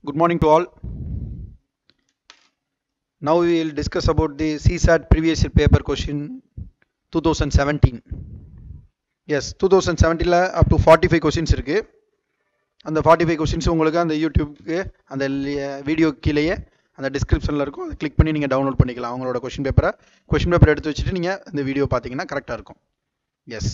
Good morning to all. Now we will discuss about the CSAT previous year paper question 2017. Yes, 2017ல up to 45 questions இருக்கு அந்த 45 questions உங்களுக்கு அந்த யூடியூப்க்கு அந்த video கீழேயே அந்த டிஸ்கிரிப்ஷனில் இருக்கும் அதை கிளிக் பண்ணி நீங்கள் டவுன்லோட் பண்ணிக்கலாம் அவங்களோட கொஷின் பேப்பரை கொஷின் பேப்பர் எடுத்து வச்சுட்டு நீங்கள் இந்த வீடியோ பார்த்தீங்கன்னா கரெக்டாக இருக்கும் yes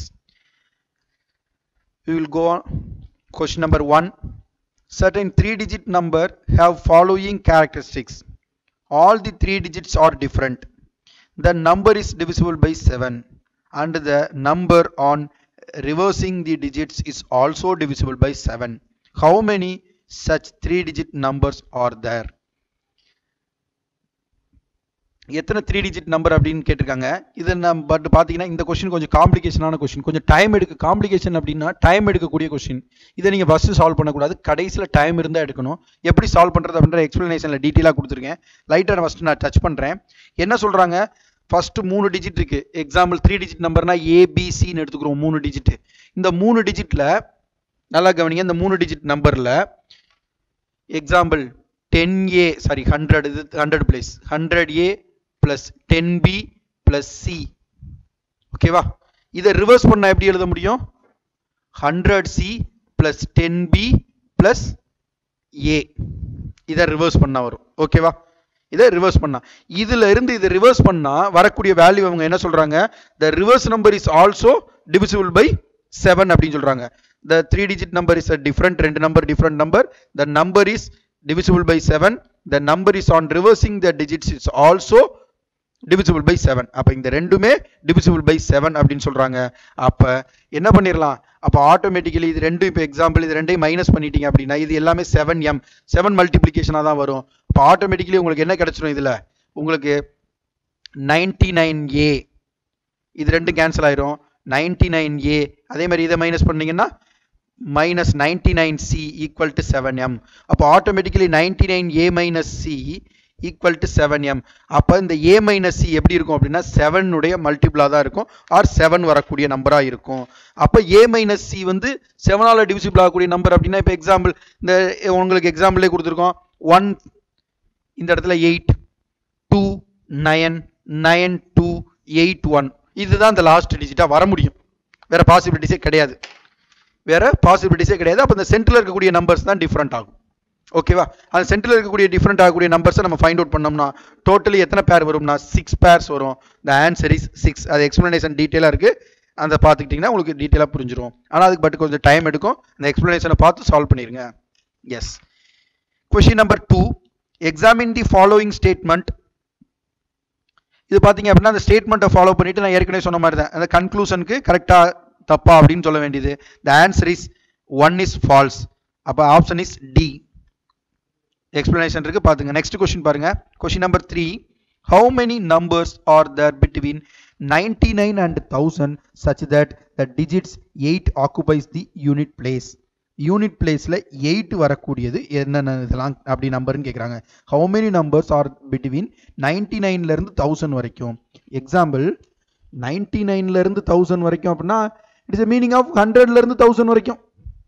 we will go on question number 1 certain three digit number have following characteristics all the three digits are different the number is divisible by 7 and the number on reversing the digits is also divisible by 7 how many such three digit numbers are there எத்தனை three digit number அப்படின்னு கேட்டிருக்காங்க இது நம்ம but பார்த்தீங்கன்னா இந்த question கொஞ்சம் காம்ப்ளிகேஷனான question கொஞ்சம் டைம் எடுக்க காம்ப்ளிகேஷன் அப்படின்னா டைம் எடுக்கக்கூடிய கொஸ்டின் இதை நீங்கள் ஃபஸ்ட்டு சால்வ் பண்ணக்கூடாது கடைசியில் டைம் இருந்தால் எடுக்கணும் எப்படி சால்வ் பண்ணுறது அப்படின்ற எக்ஸ்ப்ளனேஷனில் டீட்டெயிலாக கொடுத்துருக்கேன் லைட்டாக ஃபஸ்ட்டு நான் டச் பண்ணுறேன் என்ன சொல்கிறாங்க ஃபஸ்ட்டு மூணு டிஜிட் இருக்குது எக்ஸாம்பிள் த்ரீ டிஜிட் நம்பர்னா ஏபிசின்னு எடுத்துக்கிறோம் மூணு டிஜிட் இந்த மூணு டிஜிட்டில் நல்லா கவனிங்க இந்த மூணு டிஜிட் நம்பரில் example ten a sorry hundred இது hundred place hundred a plus ten B plus c ஓகேவா இதை ரிவர்ஸ் பண்ண எப்படி எழுத முடியும் hundred c plus ten B plus a இதை ரிவர்ஸ் பண்ணா வரும் ஓகேவா இதை ரிவர்ஸ் பண்ணா இதுல இருந்து இதை ரிவர்ஸ் பண்ணா வரக்கூடிய வேல்யூ அவங்க என்ன சொல்றாங்க the reverse number is also divisible by seven அப்படின்னு சொல்றாங்க the three digit number is a different ரெண்டு number different number the number is divisible by 7 the number is on reversing the digits is also divisible by 7 அப்ப இந்த ரெண்டுமே divisible by 7 அப்படின்னு சொல்றாங்க அப்ப என்ன பண்ணிரலாம் அப்ப ஆட்டோமேட்டிக்கலி இது ரெண்டும் இப்போ எக்ஸாம்பிள் இது ரெண்டையும் மைனஸ் பண்ணிட்டீங்க அப்படின்னா இது எல்லாமே செவன் எம் செவன் மல்டிப்ளிகேஷனாக தான் வரும் அப்போ ஆட்டோமேட்டிக்கலி உங்களுக்கு என்ன கிடைச்சிடும் இதுல உங்களுக்கு நைன்டி நைன் ஏ இது ரெண்டும் கேன்சல் ஆயிரும் நைன்டி நைன் ஏ அதே மாதிரி இதை மைனஸ் பண்ணீங்கன்னா minus 99c equal to 7m அப்போ automatically 99a minus c equal to 7m அப்போ இந்த a minus c எப்படி இருக்கும் அப்படின்னா 7 உடைய மல்டிபிளா தான் இருக்கும் ஆர் 7 வரக்கூடிய நம்பரா இருக்கும் அப்போ a minus c வந்து 7 ஆல டிவிசிபிள் ஆகக்கூடிய நம்பர் அப்படின்னா இப்போ எக்ஸாம்பிள் இந்த உங்களுக்கு எக்ஸாம்பிளே கொடுத்துருக்கோம் ஒன் இந்த இடத்துல eight two nine nine two eight one இதுதான் இந்த லாஸ்ட் டிஜிட்டா வர முடியும் வேற பாசிபிலிட்டிஸே கிடையாது வேற பாசிபிலிட்டிஸே கிடையாது அப்போ இந்த சென்டரில் இருக்கக்கூடிய நம்பர்ஸ் தான் டிஃப்ரெண்ட் ஆகும் ஓகேவா அந்த சென்டரில் இருக்கக்கூடிய டிஃப்ரெண்ட் ஆகக்கூடிய நம்பர்ஸை நம்ம ஃபைண்ட் அவுட் பண்ணோம்னா டோட்டலி எத்தனை பேர் வரும்னா சிக்ஸ் பேர்ஸ் வரும் த ஆன்சர் இஸ் சிக்ஸ் அது எக்ஸ்பிளனேஷன் டீட்டெயிலாக இருக்குது அந்த பார்த்துக்கிட்டிங்கன்னா உங்களுக்கு டீட்டெயிலாக புரிஞ்சிடும் ஆனால் அதுக்கு பட் கொஞ்சம் டைம் எடுக்கும் அந்த எக்ஸ்பிளனேஷனை பார்த்து சால்வ் பண்ணிடுங்க yes question number two examine the following statement இது பார்த்தீங்க அப்படின்னா அந்த ஸ்டேட்மெண்ட்டை ஃபாலோ பண்ணிட்டு நான் ஏற்கனவே சொன்ன மாதிரி தான் அந்த கன்க்ளூஷனுக்கு கரெக்டாக தப்பா அப்படின்னு சொல்ல வேண்டியது the answer is one is false அப்போ ஆப்ஷன் இஸ் டி எக்ஸ்பிளனேஷன் இருக்கு பாத்துங்க நெக்ஸ்ட் கொஸ்டின் பாருங்க question number three how many numbers are there between ninety nine and thousand such that the digits eight occupies the unit place unit பிளேஸில் eight வரக்கூடியது என்னென்ன இதெல்லாம் அப்படி நம்பர்னு கேட்குறாங்க how many numbers are between ninety நைன்லேருந்து thousand வரைக்கும் example ninety நைன்லேருந்து தௌசண்ட் வரைக்கும் அப்படின்னா இட்ஸ் மீனிங் ஆஃப் ஹண்ட்ரட்லேருந்து தௌசண்ட் வரைக்கும்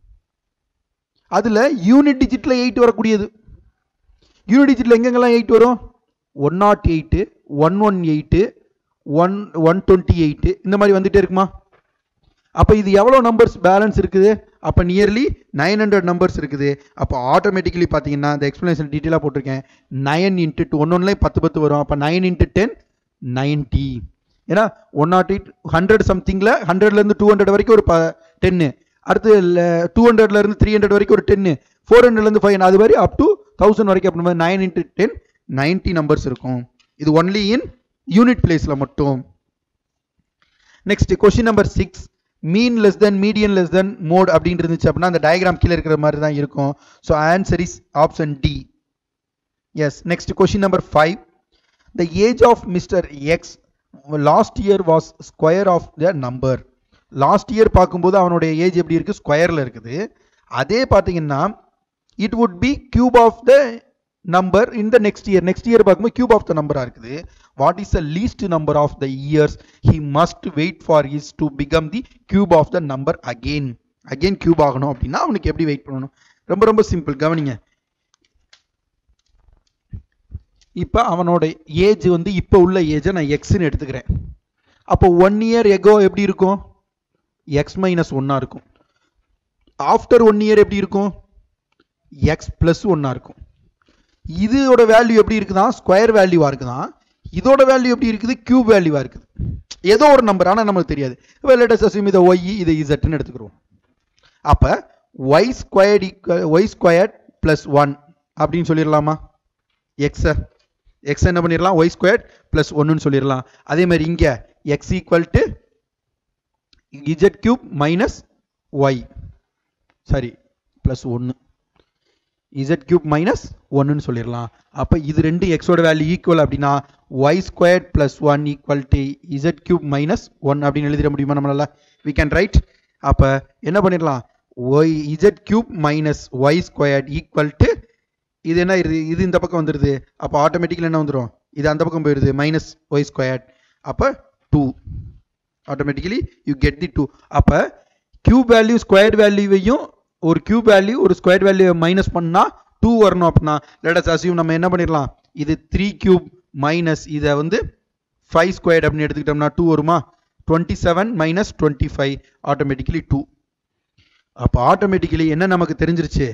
அதில் யூனிட் டிஜிட்டில் எயிட் வரக்கூடியது யூனிட் டிஜிட்டில் எங்கெங்கெல்லாம் எயிட் வரும் one nought eight one one eight one one twenty eight இந்த மாதிரி வந்துட்டே இருக்குமா அப்போ இது எவ்வளோ நம்பர்ஸ் பேலன்ஸ் இருக்குது அப்போ நியர்லி நைன் ஹண்ட்ரட் நம்பர்ஸ் இருக்குது அப்போ ஆட்டோமேட்டிக்கலி பார்த்தீங்கன்னா இந்த எக்ஸ்ப்ளனேஷன் டீட்டெயிலாக போட்டிருக்கேன் நைன் இன்ட்டு டூ ஒன்று ஒன்றுலேயும் பத்து பத்து வரும் அப்போ நைன் இன்ட்டு டென் நைன்ட்டி ஏன்னா ஒன் நாட் எயிட் ஹண்ட்ரட் சம்திங்கில் ஹண்ட்ரட்லேருந்து டூ ஹண்ட்ரட் வரைக்கும் ஒரு ப டென்னு அடுத்து டூ ஹண்ட்ரட்லேருந்து த்ரீ ஹண்ட்ரட் வரைக்கும் ஒரு டென்னு ஃபோர் ஹண்ட்ரட்லேருந்து ஃபைவ் அது மாதிரி அப் டு தௌசண்ட் வரைக்கும் அப்படி மாதிரி nine into ten ninety numbers இருக்கும் இது ஒன்லி இன் யூனிட் பிளேஸில் மட்டும் next question number six mean less than median less than mode அப்படின்னு இருந்துச்சு அப்படின்னா அந்த டயக்ராம் கீழே இருக்கிற மாதிரி தான் இருக்கும் so answer is option d yes next question number five the age of mister x last year was square of the number last year பார்க்கும்போது அவனுடைய ஏஜ் எப்படி இருக்குது ஸ்கொயரில் இருக்குது அதே பார்த்தீங்கன்னா it would be cube of the number in the next year next year பார்க்கும்போது cube of the நம்பராக இருக்குது what is the least number of the years he must wait for his to become the cube of the number again again cube ஆகணும் அப்படின்னா அவனுக்கு எப்படி wait பண்ணணும் ரொம்ப ரொம்ப சிம்பிள் கவனிங்க இப்போ அவனோட ஏஜ் வந்து இப்போ உள்ள ஏஜை நான் எக்ஸ்ன்னு எடுத்துக்கிறேன் அப்போ ஒன் இயர் எகோ எப்படி இருக்கும் எக்ஸ் மைனஸ் ஒன்னாக இருக்கும் ஆஃப்டர் ஒன் இயர் எப்படி இருக்கும் எக்ஸ் ப்ளஸ் ஒன்னாக இருக்கும் இதோட வேல்யூ எப்படி இருக்குதா ஸ்கொயர் வேல்யூவாக இருக்குதான் இதோட வேல்யூ எப்படி இருக்குது கியூப் வேல்யூவாக இருக்குது ஏதோ ஒரு நம்பர் ஆனால் நமக்கு தெரியாது லெட்டஸ் அசியூம் இதை ஒய் இதை இசட்னு எடுத்துக்கிறோம் அப்போ y squared equal y squared plus one அப்படின்னு சொல்லிடலாமா எக்ஸை எக்ஸ் என்ன பண்ணிடலாம் ஒய் ஸ்கொயர்ட் ப்ளஸ் ஒன்றுன்னு சொல்லிடலாம் அதே மாதிரி இங்கே x equal to z cube minus y sorry plus ஒன்று இசட் கியூப் மைனஸ் ஒன்றுன்னு சொல்லிடலாம் அப்போ இது ரெண்டு எக்ஸோட வேல்யூ ஈக்குவல் அப்படின்னா y squared plus one equal to z cube minus one அப்படின்னு எழுதிட முடியுமா நம்மளால வி கேன் ரைட் அப்போ என்ன பண்ணிடலாம் y z cube minus y squared equal to இது என்ன இது இது இந்த பக்கம் வந்துடுது அப்போ ஆட்டோமேட்டிக்கலி என்ன வந்துடும் இது அந்த பக்கம் போயிடுது மைனஸ் ஒய் ஸ்கொயர்ட் அப்போ two automatically you get the two அப்போ கியூப் வேல்யூ ஸ்கொயர் வேல்யூவையும் ஒரு கியூப் வேல்யூ ஒரு ஸ்கொயர் வேல்யூ மைனஸ் பண்ணால் டூ வரணும் அப்படின்னா லெட்டஸ் அசியூம் நம்ம என்ன பண்ணிடலாம் இது த்ரீ கியூப் மைனஸ் இதை வந்து ஃபைவ் ஸ்கொயர் அப்படின்னு எடுத்துக்கிட்டோம்னா டூ வருமா twenty seven minus twenty five automatically two அப்போ ஆட்டோமேட்டிக்கலி என்ன நமக்கு தெரிஞ்சிருச்சு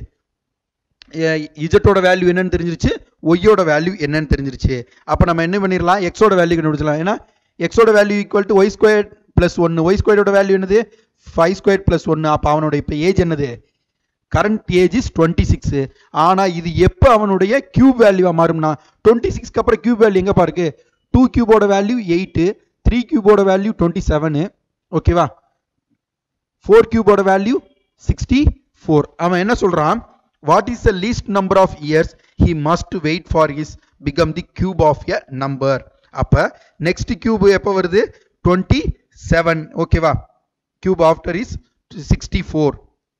இஜட்டோட வேல்யூ என்னன்னு தெரிஞ்சிருச்சு ஒய்யோட வேல்யூ என்னன்னு தெரிஞ்சிருச்சு அப்போ நம்ம என்ன பண்ணிடலாம் எக்ஸோட வேல்யூ கண்டுபிடிச்சலாம் ஏன்னா எக்ஸோட value equal to y square plus ஒன்று ஒய் ஸ்கொயரோட வேல்யூ என்னது ஃபைவ் ஸ்கொயர் ப்ளஸ் ஒன்று அப்போ அவனோட இப்போ ஏஜ் என்னது current age is twenty six ஆனால் இது எப்போ அவனுடைய கியூப் வேல்யூவாக மாறும்னா டுவெண்ட்டி சிக்ஸ்க்கு அப்புறம் கியூப் வேல்யூ எங்கேப்பா இருக்கு டூ கியூபோட வேல்யூ எயிட்டு த்ரீ கியூபோட வேல்யூ டுவெண்ட்டி செவனு ஓகேவா ஃபோர் கியூபோட வேல்யூ சிக்ஸ்டி ஃபோர் அவன் என்ன சொல்கிறான் what is the least number of years he must wait for his become the cube of a number அப்போ நெக்ஸ்ட் கியூப் எப்போ வருது டுவெண்ட்டி செவன் ஓகேவா cube after is sixty four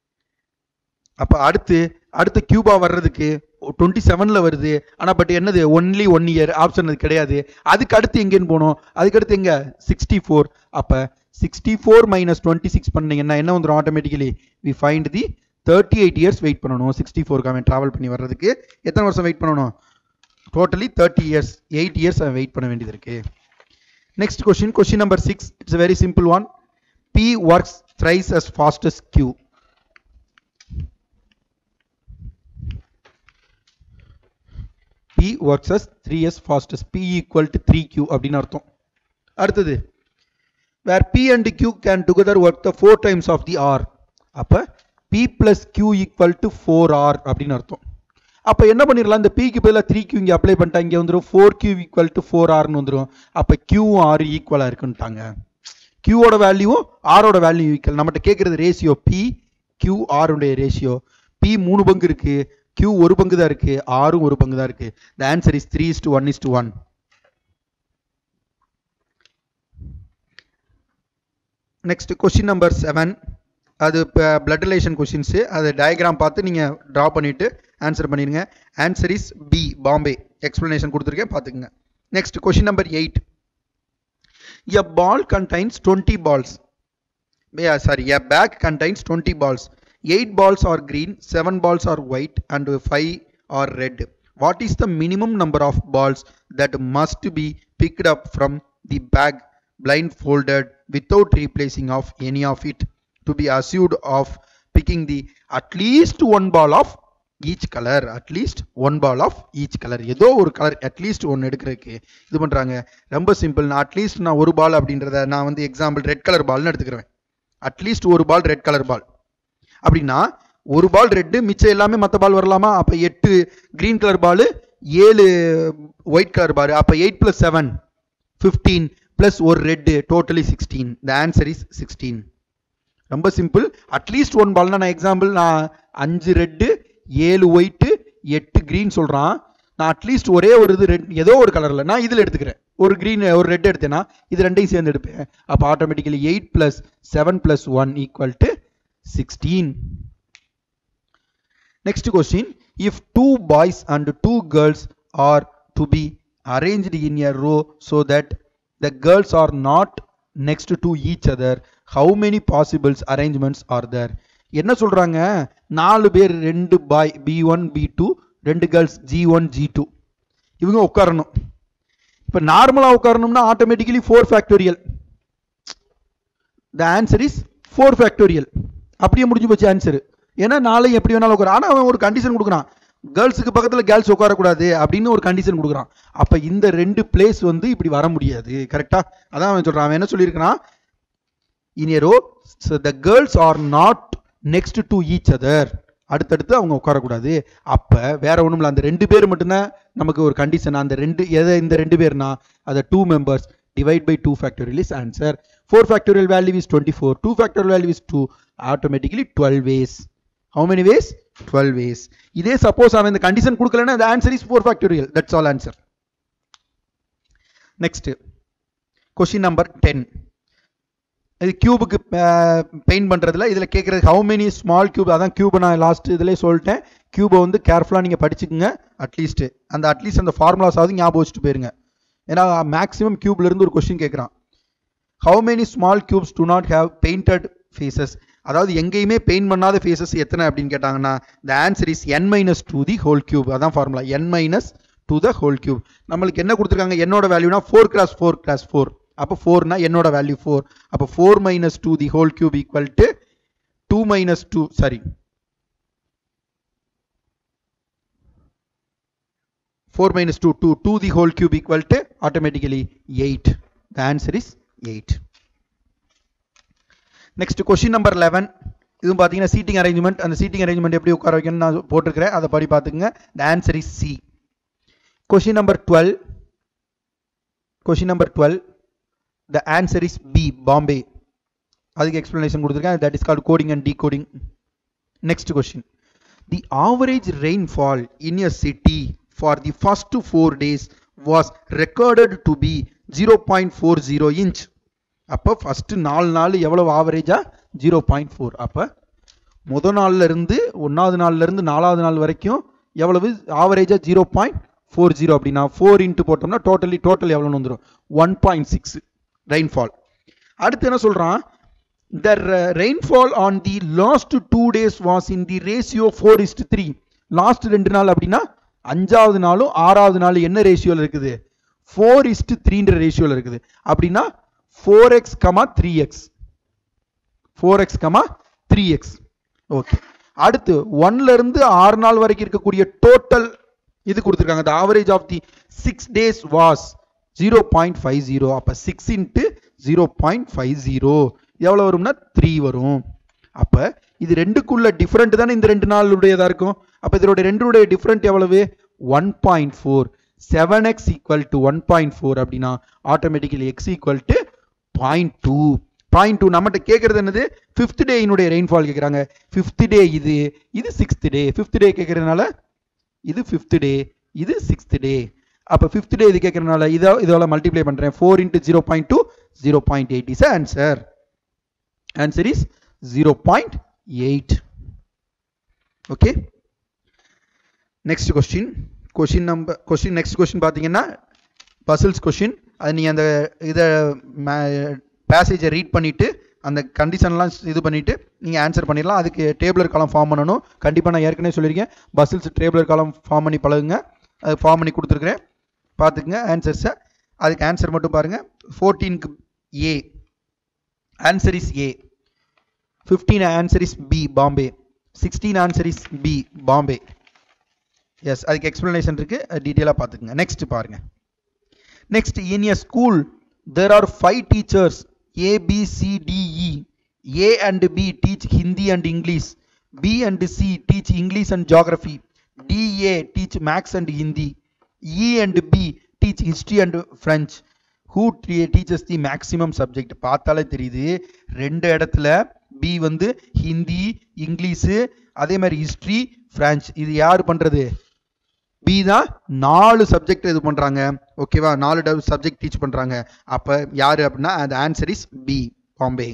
அப்போ அடுத்து அடுத்த கியூபா வர்றதுக்கு டுவெண்ட்டி செவனில் வருது ஆனால் பட் என்னது ஒன்லி ஒன் இயர் ஆப்ஷன் அது கிடையாது அதுக்கு அடுத்து எங்கேன்னு போகணும் அதுக்கு அடுத்து எங்கே சிக்ஸ்டி ஃபோர் அப்போ sixty four minus twenty six பண்ணீங்கன்னா என்ன வந்துடும் automatically we find the thirty eight years wait பண்ணணும் சிக்ஸ்டி ஃபோருக்கு அவன் ட்ராவல் பண்ணி வர்றதுக்கு எத்தனை வருஷம் வெயிட் பண்ணணும் totally thirty years eight years அவன் வெயிட் பண்ண வேண்டியது இருக்கு next question question number six it's very simple one b works thrice as fast as q p works as 3s fastest p equal to 3q அப்படின்னு அர்த்தம் அடுத்தது where p and q can together work the four times of the r அப்ப p plus q equal to 4r அப்படின்னு அர்த்தம் அப்ப என்ன பண்ணிடலாம் இந்த p க்கு பதிலா 3q இங்க அப்ளை பண்ணிட்டா இங்க வந்துரும் 4q equal to 4rன்னு வந்துரும் அப்ப q r ஈக்குவலா இருக்குன்ட்டாங்க q ஓட வேல்யூவும் r ஓட வேல்யூ ஈக்குவல் நம்மகிட்ட கேட்கறது ரேஷியோ p q r உடைய ரேஷியோ p மூணு பங்கு இருக்கு q ஒரு பங்கு தான் இருக்கு r ஒரு பங்கு தான் இருக்கு the answer is 3 is to 1 is to 1 next question number seven அது இப்போ பிளட் ரிலேஷன் கொஷின்ஸு அது டயக்ராம் பார்த்து நீங்கள் ட்ரா பண்ணிவிட்டு ஆன்சர் பண்ணிடுங்க answer is B Bombay explanation கொடுத்துருக்கேன் பார்த்துக்குங்க next question number eight a ball contains twenty balls sorry a bag contains twenty balls eight balls are green seven balls are white and five are red what is the minimum number of balls that must be picked up from the back blindfolded without replacing of any of it to be assured of picking the at least one ball of each color at least one ball of each color ஏதோ ஒரு colour at least ஒன்று எடுக்கிறதுக்கு இது பண்ணுறாங்க ரொம்ப simple நான் at least நான் ஒரு பால் அப்படின்றத நான் வந்து எக்ஸாம்பிள் ரெட் கலர் பால்னு எடுத்துக்கிறேன் அட்லீஸ்ட் ஒரு பால் ரெட் கலர் பால் அப்படின்னா ஒரு பால் ரெட்டு மிச்சம் எல்லாமே மற்ற பால் வரலாமா அப்போ எட்டு கிரீன் கலர் பால் ஏழு ஒயிட் கலர் பால் அப்போ eight plus seven fifteen plus ஒரு red totally sixteen the answer is sixteen ரொம்ப சிம்பிள் அட்லீஸ்ட் ஒன் பால்னா நான் எக்ஸாம்பிள் நான் அஞ்சு ரெட்டு ஏழு ஒயிட்டு எட்டு க்ரீன் சொல்கிறான் நான் அட்லீஸ்ட் ஒரே ஒரு இது ரெட் ஏதோ ஒரு கலரில் நான் இதில் எடுத்துக்கிறேன் ஒரு க்ரீன் ஒரு ரெட் எடுத்தேன்னா இது ரெண்டையும் சேர்ந்து எடுப்பேன் அப்போ automatically eight plus seven plus one equal to sixteen next question if two boys and two girls are to be arranged in a row so that the girls are not next to each other how many possibles arrangements are there என்ன சொல்றாங்க நாலு பேர் ரெண்டு boy b one b two ரெண்டு girls g one g two இவங்க உட்காரணும் இப்போ நார்மலாக உட்காரணும்னா automatically four factorial the answer is four factorial அப்படியே முடிஞ்சு போச்சு ஆன்சர் ஏன்னா நாளை எப்படி வேணாலும் உட்கார ஆனால் அவன் ஒரு கண்டிஷன் கொடுக்குறான் கேர்ள்ஸுக்கு பக்கத்தில் கேர்ள்ஸ் உட்காரக்கூடாது அப்படின்னு ஒரு கண்டிஷன் கொடுக்குறான் அப்போ இந்த ரெண்டு பிளேஸ் வந்து இப்படி வர முடியாது கரெக்டா அதான் அவன் சொல்கிறான் அவன் என்ன சொல்லியிருக்கிறான் in a row the girls are not next to each other அடுத்தடுத்து அவங்க உட்காரக்கூடாது அப்போ வேற ஒன்றும் இல்லை அந்த ரெண்டு பேர் மட்டும்தான் நமக்கு ஒரு கண்டிஷன் அந்த ரெண்டு எதை இந்த ரெண்டு பேர்னா அதை two members divide by two factorial is answer four factorial value is twenty four two factorial value is two automatically twelve ways how many ways twelve ways இதே சப்போஸ் அவன் இந்த கண்டிஷன் கொடுக்கலன்னா the answer is four factorial that's all answer next question number ten இது கியூபுக்கு paint பண்ணுறதுல இதில் கேட்குறது how many small cube அதான் கியூபை நான் லாஸ்ட் இதிலே சொல்லிட்டேன் கியூபை வந்து கேர்ஃபுல்லாக நீங்கள் படிச்சுக்குங்க அட்லீஸ்ட் அந்த அட்லீஸ்ட் அந்த ஃபார்முலாஸாவது ஞாபகம் வச்சுட்டு போயிருங்க ஏன்னா மேக்ஸிமம் இருந்து ஒரு கொஸ்டின் கேட்குறான் how many small cubes do not have painted faces அதாவது எங்கேயுமே பெயிண்ட் பண்ணாத ஃபேஸஸ் எத்தனை அப்படின்னு கேட்டாங்கன்னா the answer is n minus two the whole cube அதான் formula n minus two the whole cube நம்மளுக்கு என்ன கொடுத்துருக்காங்க என்னோட வேல்யூனா four cross four cross four அப்போ ஃபோர்னா என்னோட வேல்யூ ஃபோர் அப்போ four minus two the whole cube equal to two minus two sorry four minus two two two the whole cube equal to automatically eight the answer is eight next question number eleven இதுவும் பார்த்தீங்கன்னா seating arrangement அந்த seating arrangement எப்படி உட்கார வைக்கணும்னு நான் போட்டிருக்கிறேன் அதை படி பார்த்துக்குங்க the answer is C question number twelve question number twelve the answer is B Bombay அதுக்கு எக்ஸ்பிளனேஷன் கொடுத்துருக்கேன் that is called coding and decoding next question the average rainfall in a city for the first four days was recorded to be zero point four zero inch அப்போ first நாலு நாள் எவ்வளவு ஆவரேஜா zero point four அப்போ முத நாள்ல இருந்து ஒன்றாவது நாள்ல இருந்து நாலாவது நாள் வரைக்கும் எவ்வளவு ஆவரேஜா ஜீரோ பாயிண்ட் ஃபோர் ஜீரோ அப்படின்னா ஃபோர் இன்ட்டு போட்டோம்னா டோட்டலி டோட்டல் எவ்வளோன்னு வந்துடும் ஒன் பாயிண்ட் சிக்ஸ் ரெயின்ஃபால் அடுத்து என்ன சொல்கிறான் the rainfall on the last two days was in the ratio four is to three last ரெண்டு நாள் அப்படின்னா அஞ்சாவது நாளும் ஆறாவது நாள் என்ன ரேஷியோவில் இருக்குது ஃபோர் இஸ்ட் த்ரீன்ற ரேஷியோவில் இருக்குது அப்படின்னா four x comma three x four x comma three x okay அடுத்து ஒன்ல இருந்து ஆறு நாள் வரைக்கும் இருக்கக்கூடிய டோட்டல் இது கொடுத்துருக்காங்க the average of the six days was zero point five zero அப்போ six into zero point five zero எவ்வளோ வரும்னா த்ரீ வரும் அப்போ இது ரெண்டுக்குள்ள டிஃப்ரெண்ட் தானே இந்த ரெண்டு நாளுடையதாக இருக்கும் அப்போ இதோட ரெண்டுடைய டிஃப்ரெண்ட் எவ்வளவு one point four seven x equal to one point four அப்படின்னா automatically x equal to point two point two நம்மகிட்ட கேட்கறது என்னது ஃபிஃப்த் டேயினுடைய ரெயின்ஃபால் கேட்குறாங்க ஃபிஃப்த் டே இது இது சிக்ஸ்த் டே ஃபிஃப்த் டே கேட்கறதுனால இது ஃபிஃப்த் டே இது சிக்ஸ்த் டே அப்போ ஃபிஃப்த் டே இது கேட்கறதுனால இதோ இதோட மல்டிப்ளை பண்ணுறேன் four into zero point two zero point eight is answer answer is zero point eight okay next question question number question next question பார்த்தீங்கன்னா பசில்ஸ் கொஸ்டின் அது நீங்கள் அந்த இதை பேசேஜை ரீட் பண்ணிவிட்டு அந்த கண்டிஷன்லாம் இது பண்ணிவிட்டு நீங்கள் ஆன்சர் பண்ணிடலாம் அதுக்கு டேபிளர் காலம் ஃபார்ம் பண்ணணும் கண்டிப்பாக நான் ஏற்கனவே சொல்லியிருக்கேன் பசில்ஸ் டேபிளர் காலம் ஃபார்ம் பண்ணி பழகுங்க அது ஃபார்ம் பண்ணி கொடுத்துருக்குறேன் பார்த்துக்குங்க ஆன்சர்ஸை அதுக்கு ஆன்சர் மட்டும் பாருங்கள் ஃபோர்டீனுக்கு A answer is A fifteen answer is B Bombay sixteen answer is B Bombay yes அதுக்கு எக்ஸ்ப்ளனேஷன் இருக்குது டீட்டெயிலாக பார்த்துக்குங்க நெக்ஸ்ட் பாருங்கள் next in a school there are five teachers A, B, C, D, E. A and B teach Hindi and English. B and C teach English and geography. D, A teach Max and Hindi. E and B teach history and French. Who te- teaches the maximum subject? பார்த்தாலே தெரியுது ரெண்டு இடத்துல B வந்து Hindi English அதே மாதிரி history branch இது யார் பண்றது பி தான் நாலு சப்ஜெக்ட் இது பண்றாங்க ஓகேவா நாலு சப்ஜெக்ட் டீச் பண்றாங்க அப்ப யாரு அப்படின்னா அந்த answer is B Bombay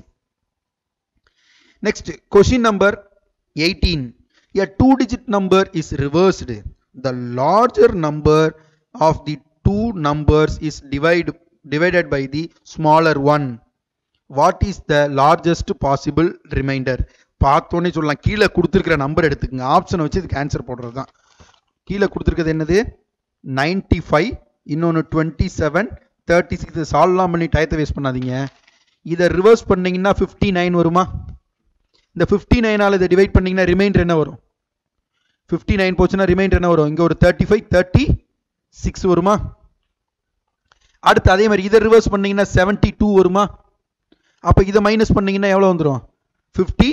next question number eighteen a two digit number is reversed the larger number of the two numbers is divide, divided by the smaller one what is the largest possible remainder பார்த்தோன்னே சொல்லலாம் கீழே கொடுத்துருக்கிற number எடுத்துக்கங்க ஆப்ஷனை வச்சு இதுக்கு answer போடுறது தான் கீழே கொடுத்துருக்கிறது என்னது நைன்டி ஃபைவ் இன்னொன்று டுவெண்ட்டி செவன் தேர்ட்டி சிக்ஸ் சால்வ்லாம் பண்ணி டயத்தை வேஸ்ட் பண்ணாதீங்க இதை ரிவர்ஸ் பண்ணீங்கன்னா ஃபிஃப்டி நைன் வருமா இந்த ஃபிஃப்டி நைனால் இதை டிவைட் பண்ணீங்கன்னா ரிமைண்டர் என்ன வரும் ஃபிஃப்டி நைன் போச்சுன்னா ரிமைண்டர் என்ன வரும் இங்கே ஒரு தேர்ட்டி ஃபைவ் தேர்ட்டி சிக்ஸ் வருமா அடுத்து அதே மாதிரி இதை ரிவர்ஸ் பண்ணீங்கன்னா செவன்ட்டி டூ வருமா அப்போ இதை மைனஸ் பண்ணீங்கன்னா எவ்வளோ வந்துடும் ஃபிஃப்டி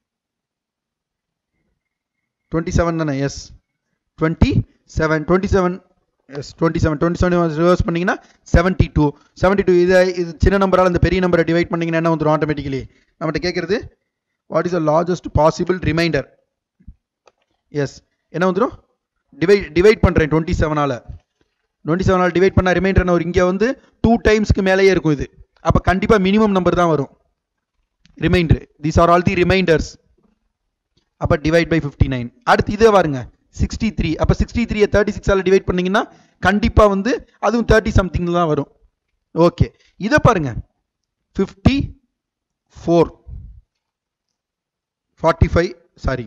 டுவெண்ட்டி செவன் தானே yes twenty seven twenty seven yes twenty seven twenty seven reverse பண்ணீங்கன்னா செவன்ட்டி டூ செவன்ட்டி டூ இதை இது சின்ன நம்பரால் இந்த பெரிய நம்பரை டிவைட் பண்ணீங்கன்னா என்ன வந்துடும் ஆட்டோமேட்டிக்கலி நம்மகிட்ட கேட்குறது what is the largest possible remainder yes என்ன வந்துடும் டிவைட் டிவைட் பண்ணுறேன் டுவெண்ட்டி செவனால் டுவெண்ட்டி செவனால் டிவைட் பண்ண ரிமைண்டர் என்ன வரும் இங்கே வந்து டூ டைம்ஸ்க்கு மேலேயே இருக்கும் இது அப்போ கண்டிப்பாக மினிமம் நம்பர் தான் வரும் remainder these are all the remainders அப்போ டிவைட் பை ஃபிஃப்டி நைன் அடுத்து இதே பாருங்க சிக்ஸ்டி த்ரீ அப்போ சிக்ஸ்டி த்ரீயை தேர்ட்டி சிக்ஸால் டிவைட் பண்ணீங்கன்னா கண்டிப்பாக வந்து அதுவும் தேர்ட்டி சம்திங் தான் வரும் ஓகே இதை பாருங்க fifty four forty five sorry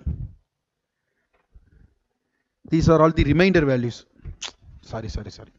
these are all the remainder values sorry sorry sorry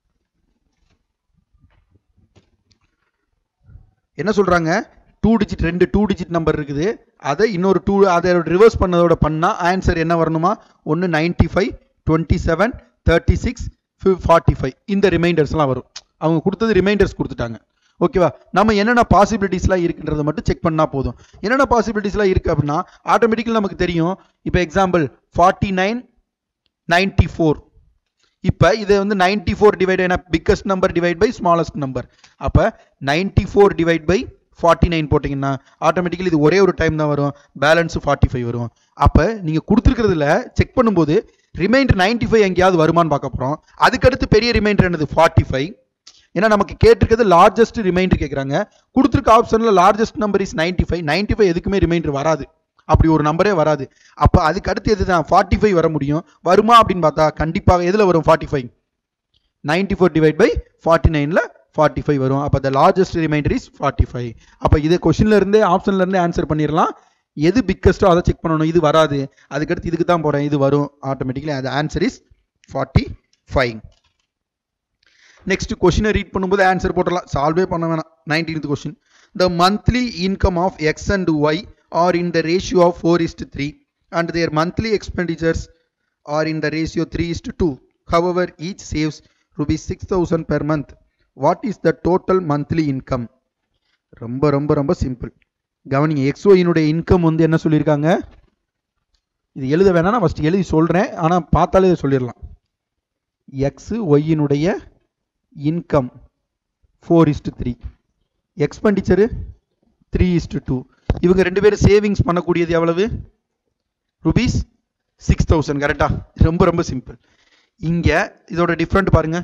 என்ன சொல்றாங்க டூ டிஜிட் ரெண்டு டூ டிஜிட் நம்பர் இருக்குது அதை இன்னொரு டூ அதை ரிவர்ஸ் பண்ணதோட பண்ணால் ஆன்சர் என்ன வரணுமா ஒன்று ninety five twenty seven thirty six forty five இந்த ரிமைண்டர்ஸ்லாம் வரும் அவங்க கொடுத்தது ரிமைண்டர்ஸ் கொடுத்துட்டாங்க ஓகேவா நம்ம என்னென்ன பாசிபிலிட்டிஸ்லாம் இருக்குன்றதை மட்டும் செக் பண்ணால் போதும் என்னென்ன பாசிபிலிட்டிஸ்லாம் இருக்குது அப்படின்னா ஆட்டோமேட்டிக்கலி நமக்கு தெரியும் இப்போ example forty nine ninety four இப்போ இது வந்து நைன்டி ஃபோர் டிவைட் என்ன biggest number divide by smallest number அப்போ ninety four divide by forty nine போட்டிங்கன்னா ஆட்டோமேட்டிக்கலி இது ஒரே ஒரு டைம் தான் வரும் பேலன்ஸ் ஃபார்ட்டி ஃபைவ் வரும் அப்போ நீங்கள் கொடுத்துருக்கிறதுல செக் பண்ணும்போது ரிமைண்டர் நைன்டி ஃபைவ் எங்கேயாவது வருமானு பார்க்க போகிறோம் அதுக்கடுத்து பெரிய ரிமைண்டர் என்னது ஃபார்ட்டி ஃபைவ் ஏன்னா நமக்கு கேட்டிருக்கிறது லார்ஜஸ்ட் ரிமைண்டர் கேட்குறாங்க கொடுத்துருக்க ஆப்ஷனில் largest number is ninety five ninety five எதுக்குமே ரிமைண்டர் வராது அப்படி ஒரு நம்பரே வராது அப்போ அதுக்கு அடுத்து எது தான் ஃபார்ட்டி ஃபைவ் வர முடியும் வருமா அப்படின்னு பார்த்தா கண்டிப்பாக எதில் வரும் forty five ninety four divide by forty நைனில் ஃபார்ட்டி ஃபைவ் வரும் அப்போ the largest remainder is forty five அப்போ இது கொஷின்ல இருந்தே ஆப்ஷன்ல இருந்தே ஆன்சர் பண்ணிடலாம் எது பிக்கஸ்ட்டோ அதை செக் பண்ணணும் இது வராது அதுக்கடுத்து இதுக்கு தான் போகிறேன் இது வரும் ஆட்டோமேட்டிக்கலி அது answer is forty five next கொஷினை ரீட் பண்ணும்போது ஆன்சர் போட்டுடலாம் சால்வே பண்ண வேணாம் nineteenth question the monthly income of x and y are in the ratio of four is to three and their monthly expenditures are in the ratio three is to two however each saves rupees six thousand per month what is the total monthly income ரொம்ப ரொம்ப ரொம்ப simple கவனிங்க எக்ஸ்ஒயினுடைய income வந்து என்ன சொல்லியிருக்காங்க இது எழுத வேணாம் நான் ஃபஸ்ட் எழுதி சொல்கிறேன் ஆனால் பார்த்தாலே இதை சொல்லிடலாம் எக்ஸு ஒய்யினுடைய income four is to three expenditure three is to two இவங்க ரெண்டு பேரும் சேவிங்ஸ் பண்ணக்கூடியது எவ்வளவு ருபீஸ் சிக்ஸ் தௌசண்ட் கரெக்டா ரொம்ப ரொம்ப சிம்பிள் இங்கே இதோட டிஃப்ரெண்ட் பாருங்க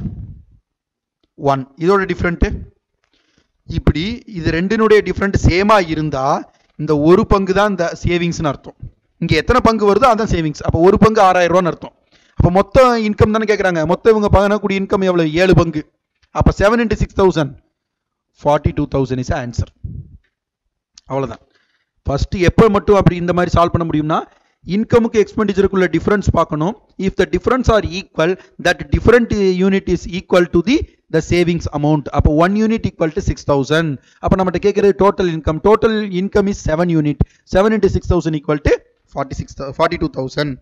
ஒன் இதோட டிஃப்ரெண்ட்டு இப்படி இது ரெண்டினுடைய டிஃப்ரெண்ட் சேமாக இருந்தால் இந்த ஒரு பங்கு தான் இந்த சேவிங்ஸ்னு அர்த்தம் இங்கே எத்தனை பங்கு வருதோ அதான் சேவிங்ஸ் அப்போ ஒரு பங்கு ஆறாயிரம் ரூபான்னு அர்த்தம் அப்போ மொத்தம் இன்கம் தானே கேட்குறாங்க மொத்தம் இவங்க பண்ணக்கூடிய இன்கம் எவ்வளோ ஏழு பங்கு அப்போ seven into six thousand forty two thousand is answer அவ்வளோதான் ஃபஸ்ட்டு எப்போ மட்டும் அப்படி இந்த மாதிரி சால்வ் பண்ண முடியும்னா இன்கமுக்கு எக்ஸ்பெண்டிச்சருக்குள்ள டிஃபரன்ஸ் பார்க்கணும் if the difference are equal that different unit is equal to the the savings amount அப்போ one unit equal to six thousand அப்போ நம்மகிட்ட கேட்குறது total income total income is seven unit seven into six thousand equal to forty six forty two thousand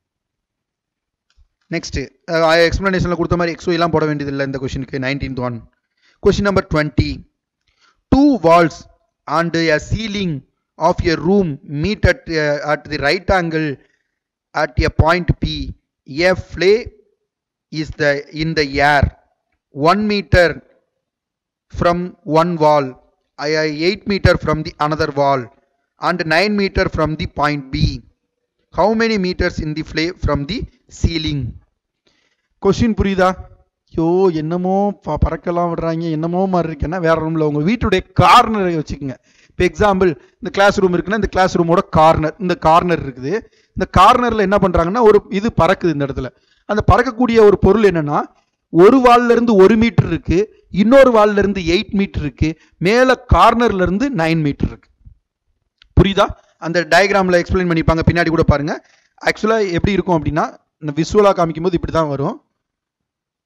next எக்ஸ்பிளனேஷனில் கொடுத்த மாதிரி எக்ஸோ எல்லாம் போட வேண்டியதில்லை இந்த கொஷினுக்கு nineteenth one question number twenty two walls and a ceiling of a room meet at, uh, at the right angle at a point P. A flay is the in the air one meter from one wall, I- I- eight meter from the another wall, and nine meter from the point B. How many meters in the flay from the ceiling? Question புரியுதா ஐயோ என்னமோ ப- பறக்கலாம் விடுறாங்க என்னமோ மாதிரி இருக்குன்னா வேற ரூமில் உங்கள் வீட்டுடைய கார்னரை வச்சுக்கோங்க இப்போ எக்ஸாம்பிள் இந்த கிளாஸ் ரூம் இருக்குன்னா இந்த கிளாஸ் ரூமோட கார்னர் இந்த கார்னர் இருக்குது இந்த கார்னரில் என்ன பண்ணுறாங்கன்னா ஒரு இது பறக்குது இந்த இடத்துல அந்த பறக்கக்கூடிய ஒரு பொருள் என்னன்னா ஒரு வால்ல இருந்து ஒரு மீட்டர் இருக்கு இன்னொரு வால்ல இருந்து எயிட் மீட்டர் இருக்கு மேலே கார்னர்ல இருந்து நைன் மீட்டர் இருக்கு புரியுதா அந்த டயக்ராமில் எக்ஸ்பிளைன் பண்ணிப்பாங்க பின்னாடி கூட பாருங்க ஆக்சுவலாக எப்படி இருக்கும் அப்படின்னா இந்த விசுவலாக காமிக்கும் போது இப்படி தான் வரும்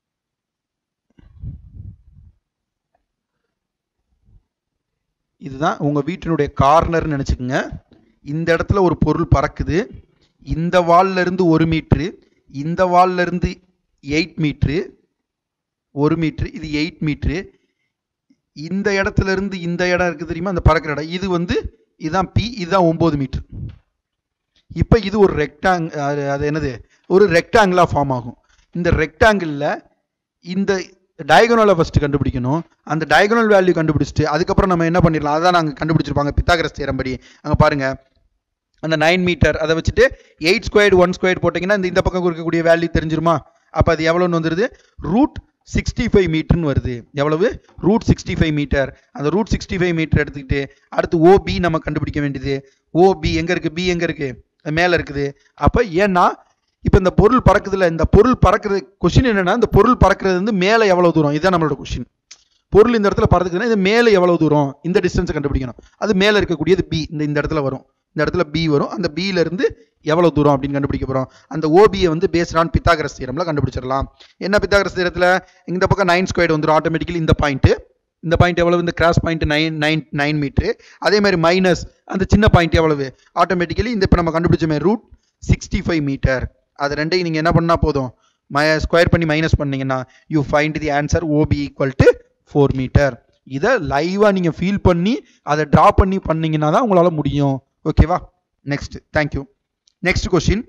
இதுதான் உங்க வீட்டினுடைய கார்னர்னு நினைச்சுக்கோங்க இந்த இடத்துல ஒரு பொருள் பறக்குது இந்த வால்ல இருந்து ஒரு மீட்ரு இந்த வால்ல இருந்து எயிட் மீட்ரு ஒரு மீட்ரு இது எயிட் மீட்ரு இந்த இடத்துல இருந்து இந்த இடம் இருக்கு தெரியுமா அந்த பறக்கிற இடம் இது வந்து இதுதான் பி இதுதான் ஒன்பது மீட்டர் இப்போ இது ஒரு ரெக்டாங் அது அது என்னது ஒரு ரெக்டாங்கிளா ஃபார்ம் ஆகும் இந்த ரெக்டாங்கிளில் இந்த டயகனலை ஃபர்ஸ்ட் கண்டுபிடிக்கணும் அந்த டயகனல் வேல்யூ கண்டுபிடிச்சிட்டு அதுக்கப்புறம் நம்ம என்ன பண்ணிடலாம் அதான் நாங்கள் கண்டுபிடிச்சிருப்பாங்க பித்தாகரஸ் தேரம்படி அங்கே பாருங்க அந்த நைன் மீட்டர் அதை வச்சுட்டு எயிட் ஸ்கொயர்டு ஒன் ஸ்கொயர் போட்டிங்கன்னா இந்த இந்த பக்கம் இருக்கக்கூடிய வேல்யூ தெரிஞ்சிருமா அப்போ அது எவ்வளோன்னு வந்துடுது ரூட் சிக்ஸ்டி ஃபைவ் மீட்டர்னு வருது எவ்வளவு ரூட் சிக்ஸ்டி ஃபைவ் மீட்டர் அந்த ரூட் சிக்ஸ்டி ஃபைவ் மீட்டர் எடுத்துக்கிட்டு அடுத்து ஓபி நம்ம கண்டுபிடிக்க வேண்டியது ஓபி எங்கே இருக்குது பி எங்கே இருக்குது மேலே இருக்குது அப்போ ஏன்னா இப்போ இந்த பொருள் பறக்குதுல இந்த பொருள் பறக்கிறது கொஷின் என்னன்னா இந்த பொருள் பறக்கிறது வந்து மேலே எவ்வளோ தூரம் இதுதான் நம்மளோட கொஷின் பொருள் இந்த இடத்துல பறக்குதுன்னா இது மேலே எவ்வளவு தூரம் இந்த டிஸ்டன்ஸை கண்டுபிடிக்கணும் அது மேலே இருக்கக்கூடியது பி இந்த இந்த இடத்துல வரும் இந்த இடத்துல பி வரும் அந்த B ல இருந்து எவ்வளவு தூரம் அப்படின்னு கண்டுபிடிக்க போறோம் அந்த ஓபியை வந்து பேஸ்ட் ஆன் பித்தாகரஸ் தியரம்ல கண்டுபிடிச்சிடலாம் என்ன பித்தாகரஸ் தியரத்துல இந்த பக்கம் நைன் ஸ்கொயர் வந்துடும் ஆட்டோமேட்டிக்கலி இந்த பாயிண்ட் இந்த பாயிண்ட் எவ்வளவு இந்த cross point nine nine nine metre அதே மாதிரி மைனஸ் அந்த சின்ன பாயிண்ட் எவ்வளவு ஆட்டோமேட்டிக்கலி இந்த இப்போ நம்ம கண்டுபிடிச்சோமே ரூட் சிக்ஸ்டி ஃபைவ் மீட்டர் அது ரெண்டையும் நீங்கள் என்ன பண்ணால் போதும் ம ஸ்கொயர் பண்ணி மைனஸ் பண்ணீங்கன்னா you find the answer OP equal to four metre இதை லைவாக நீங்கள் ஃபீல் பண்ணி அதை ட்ரா பண்ணி பண்ணீங்கன்னா தான் உங்களால் முடியும் ஓகேவா next thank you next question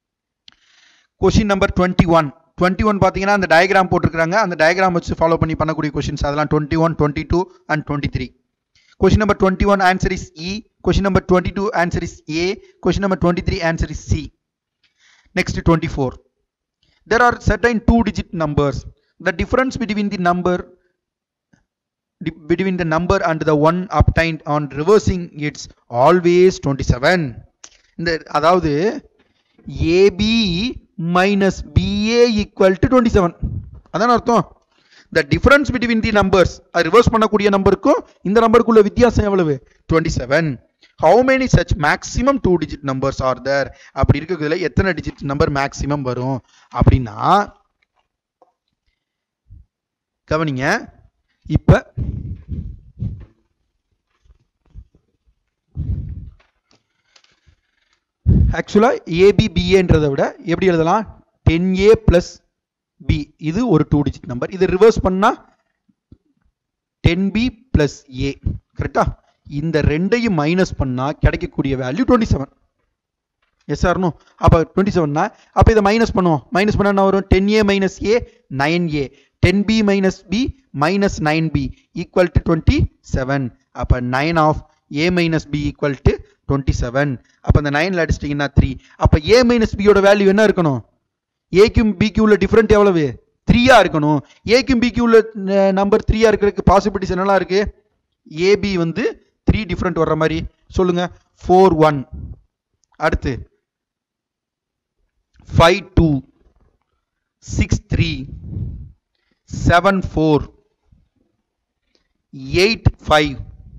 question number twenty one twenty one பார்த்தீங்கன்னா அந்த டயக்ராம் போட்டிருக்காங்க அந்த டயக்ராம் வச்சு ஃபாலோ பண்ணி பண்ணக்கூடிய கொஷின்ஸ் அதெல்லாம் twenty one twenty two and twenty three Question number 21 answer is E. Question number 22 answer is A. Question number 23 answer is C. Next 24. There are certain two digit numbers. The difference between the number di- between the number and the one obtained on reversing it's always 27. இந்த அதாவது AB minus BA equal to 27. அதான் அர்த்தம் the difference between the numbers reverse பண்ணக்கூடிய நம்பருக்கும் இந்த நம்பருக்குள்ள வித்தியாசம் எவ்வளவு 27 how many such maximum two digit numbers are there அப்படி இருக்கிறதுல எத்தனை டிஜிட் நம்பர் மேக்ஸிமம் வரும் அப்படின்னா கவனிங்க இப்ப ஆக்சுவலா ஏபி பிஏன்றதை விட எப்படி எழுதலாம் டென் ஏ பிளஸ் பி இது ஒரு டூ டிஜிட் நம்பர் இது ரிவர்ஸ் பண்ணா டென் பி பிளஸ் ஏ கரெக்டா இந்த ரெண்டையும் மைனஸ் பண்ணா கிடைக்கக்கூடிய வேல்யூ டுவெண்ட்டி செவன் எஸ் ஆர்னோ அப்போ டுவெண்ட்டி செவன்னா அப்போ இதை மைனஸ் பண்ணுவோம் மைனஸ் பண்ணா என்ன வரும் ten A minus A nine A ten B minus B minus nine B equal to twenty seven அப்போ nine of A minus B equal to twenty seven அப்போ அந்த நைனில் அடிச்சிட்டிங்கன்னா த்ரீ அப்போ ஏ மைனஸ் பியோட வேல்யூ என்ன இருக்கணும் ஏக்கும் பிக்கு உள்ள டிஃப்ரெண்ட் எவ்வளவு த்ரீயா இருக்கணும் ஏக்கும் பிக்கு உள்ள நம்பர் த்ரீயா இருக்கிறதுக்கு பாசிபிலிட்டிஸ் என்னெல்லாம் இருக்கு ஏபி வந்து த்ரீ டிஃப்ரெண்ட் வர்ற மாதிரி சொல்லுங்க ஃபோர் ஒன் அடுத்து five two six three seven four eight five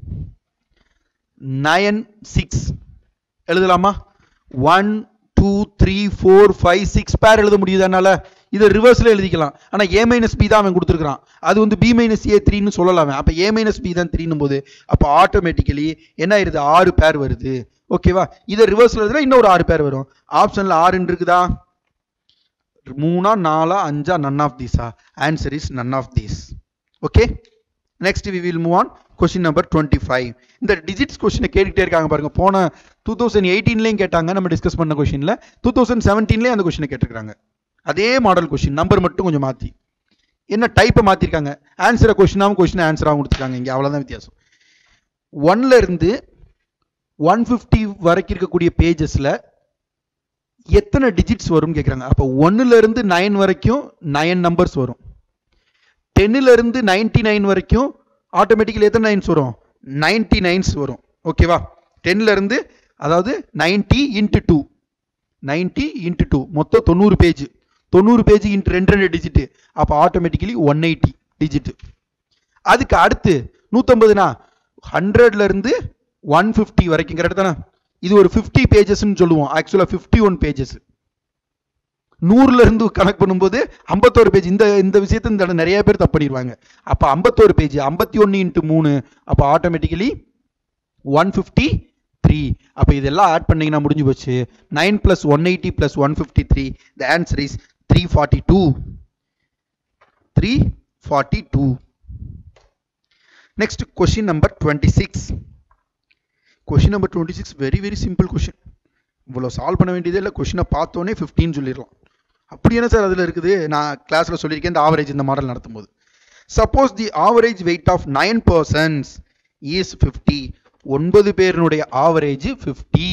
nine six எழுதலாமா one two three four five six பேர் எழுத முடியுது அதனால இதை ரிவர்ஸ்ல எழுதிக்கலாம் ஆனா ஏ மைனஸ் பி தான் அவன் கொடுத்துருக்கான் அது வந்து பி மைனஸ் ஏ த்ரீன்னு சொல்லலாம் அவன். அப்ப ஏ மைனஸ் பி தான் த்ரீனும் போது அப்போ ஆட்டோமேட்டிக்கலி என்ன ஆயிருது ஆறு பேர் வருது ஓகேவா இதை ரிவர்ஸ்ல எழுதுனா இன்னொரு ஆறு பேர் வரும் ஆப்ஷன்ல ஆறுன்னு இருக்குதா மூணா நாலா அஞ்சா நன் ஆஃப் தீஸா answer is none of these okay next we will move on question number twenty five இந்த டிஜிட்ஸ் கொஸ்டினை கேட்டுக்கிட்டே இருக்காங்க பாருங்க போன டூ தௌசண்ட் எயிட்டீன்லேயும் கேட்டாங்க நம்ம டிஸ்கஸ் பண்ண கொஸ்டினில் டூ தௌசண்ட் செவன்டீன்லேயும் அந்த கொஸ்டினை கேட்டிருக்காங்க அதே மாடல் கொஸ்டின் நம்பர் மட்டும் கொஞ்சம் மாற்றி என்ன டைப்பை மாற்றிருக்காங்க ஆன்சரை கொஸ்டினாகவும் கொஸ்டின் ஆன்சராகவும் கொடுத்துருக்காங்க இங்கே அவ்வளோதான் வித்தியாசம் ஒன்ல இருந்து ஒன் ஃபிஃப்டி வரைக்கும் இருக்கக்கூடிய பேஜஸில் எத்தனை டிஜிட்ஸ் வரும் கேட்குறாங்க அப்போ ஒன்னுல இருந்து நைன் வரைக்கும் நைன் நம்பர்ஸ் வரும் டென்னில் இருந்து நைன்டி நைன் வரைக்கும் ஆட்டோமேட்டிக்கலி எத்தனை நைன்ஸ் வரும் நைன்டி நைன்ஸ் வரும் ஓகேவா டென்ல இருந்து அதாவது ninety into two ninety into two மொத்தம் தொண்ணூறு பேஜ் தொண்ணூறு பேஜ் இன்ட்டு ரெண்டு ரெண்டு டிஜிட்டு அப்போ ஆட்டோமேட்டிக்கலி ஒன் எயிட்டி டிஜிட்டு அதுக்கு அடுத்து நூற்றம்பதுனா ஹண்ட்ரட்ல இருந்து ஒன் ஃபிஃப்டி வரைக்கும் கரெக்ட் தானே இது ஒரு ஃபிஃப்டி பேஜஸ்ன்னு சொல்லுவோம் ஆக்சுவலாக ஃபிஃப்டி ஒன் பேஜஸ் நூறுல இருந்து கணக்கு பண்ணும்போது ஐம்பத்தோரு பேஜ் இந்த இந்த விஷயத்தை இந்த நிறைய பேர் தப்பு பண்ணிடுவாங்க அப்போ ஐம்பத்தோரு பேஜ் ஐம்பத்தி ஒன்று இன்ட்டு மூணு அப்போ ஆட்டோமேட்டிக்கலி ஒன் ஃபிஃப்டி த்ரீ அப்போ இதெல்லாம் ஆட் பண்ணீங்கன்னா முடிஞ்சு போச்சு nine plus one eighty plus one fifty three the answer is three forty two three forty two next question number twenty six question number twenty six very very simple question இவ்வளோ solve பண்ண வேண்டியதே இல்லை கொஷினை பார்த்தோன்னே ஃபிஃப்டின்னு சொல்லிடலாம் அப்படி என்ன sir அதில் இருக்குது நான் கிளாஸில் சொல்லியிருக்கேன் இந்த ஆவரேஜ் இந்த மாடல் நடத்தும்போது suppose the average weight of nine persons is fifty ஒன்பது பேருனுடைய ஆவரேஜ் ஃபிஃப்டி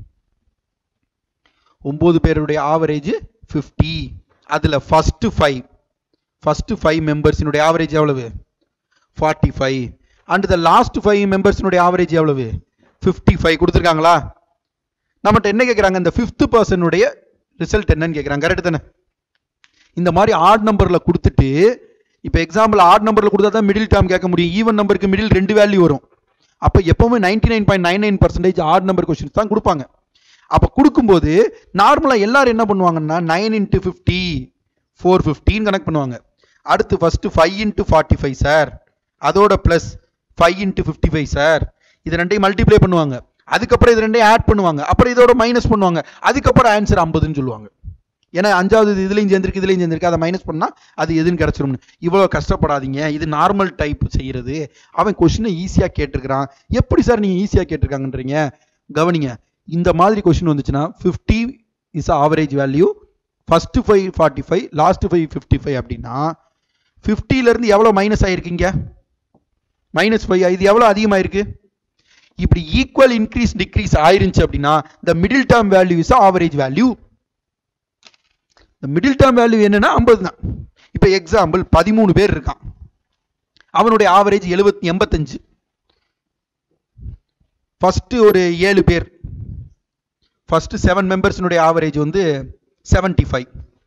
ஒன்பது பேருடைய ஆவரேஜ் ஃபிஃப்டி அதில் ஃபஸ்ட்டு ஃபைவ் ஃபஸ்ட்டு ஃபைவ் மெம்பர்ஸினுடைய ஆவரேஜ் எவ்வளவு forty five and the last five மெம்பர்ஸினுடைய ஆவரேஜ் எவ்வளவு ஃபிஃப்டி ஃபைவ் கொடுத்துருக்காங்களா நம்மகிட்ட என்ன கேட்குறாங்க இந்த ஃபிஃப்த் பர்சனுடைய ரிசல்ட் என்னன்னு கேட்குறாங்க கரெக்ட் தானே இந்த மாதிரி ஆட் நம்பரில் கொடுத்துட்டு இப்போ எக்ஸாம்பிள் ஆட் நம்பரில் கொடுத்தா தான் மிடில் டேர்ம் கேட்க முடியும் ஈவன் நம்பருக்கு மிடில் ரெண்டு வேல்யூ வரும் அப்போ எப்போவுமே ninety nine point nine nine percentage add number questions தான் கொடுப்பாங்க அப்போ கொடுக்கும்போது நார்மலாக எல்லாரும் என்ன பண்ணுவாங்கன்னா நைன் இன்ட்டு ஃபிஃப்டி ஃபோர் ஃபிஃப்டின்னு கனெக்ட் பண்ணுவாங்க அடுத்து first five into forty five sir அதோட plus five into fifty five sir இது ரெண்டையும் மல்டிப்ளை பண்ணுவாங்க அதுக்கப்புறம் இது ரெண்டையும் ஆட் பண்ணுவாங்க அப்புறம் இதோட மைனஸ் பண்ணுவாங்க அதுக்கப்புறம் ஆன்சர் ஐம்பதுன்னு சொல்லுவாங்க ஏன்னா அஞ்சாவது இது இதுலையும் சேர்ந்துருக்கு இதுலையும் சேர்ந்துருக்கு அதை மைனஸ் பண்ணால் அது எதுன்னு கிடச்சிரும்னு இவ்வளோ கஷ்டப்படாதீங்க இது நார்மல் டைப் செய்கிறது அவன் கொஷினை ஈஸியாக கேட்டிருக்கிறான் எப்படி சார் நீங்கள் ஈஸியாக கேட்டிருக்காங்கன்றீங்க கவனிங்க இந்த மாதிரி கொஷின் வந்துச்சுன்னா fifty is average value first five forty five last five fifty five அப்படின்னா ஃபிஃப்டியிலேருந்து எவ்வளோ மைனஸ் ஆயிருக்கீங்க மைனஸ் ஃபைவ் இது எவ்வளோ அதிகமாயிருக்கு இப்படி ஈக்குவல் இன்க்ரீஸ் டிக்ரீஸ் ஆயிருந்துச்சு அப்படின்னா the middle term value is average value இந்த மிடில் டேர்ம் வேல்யூ என்னன்னா ஐம்பது தான் இப்போ எக்ஸாம்பிள் பதிமூணு பேர் இருக்கான் அவனுடைய ஆவரேஜ் எழுபத்தி எண்பத்தஞ்சு ஃபர்ஸ்ட் ஒரு ஏழு பேர் ஃபர்ஸ்ட் செவன் மெம்பர்ஸினுடைய ஆவரேஜ் வந்து செவன்டி ஃபைவ்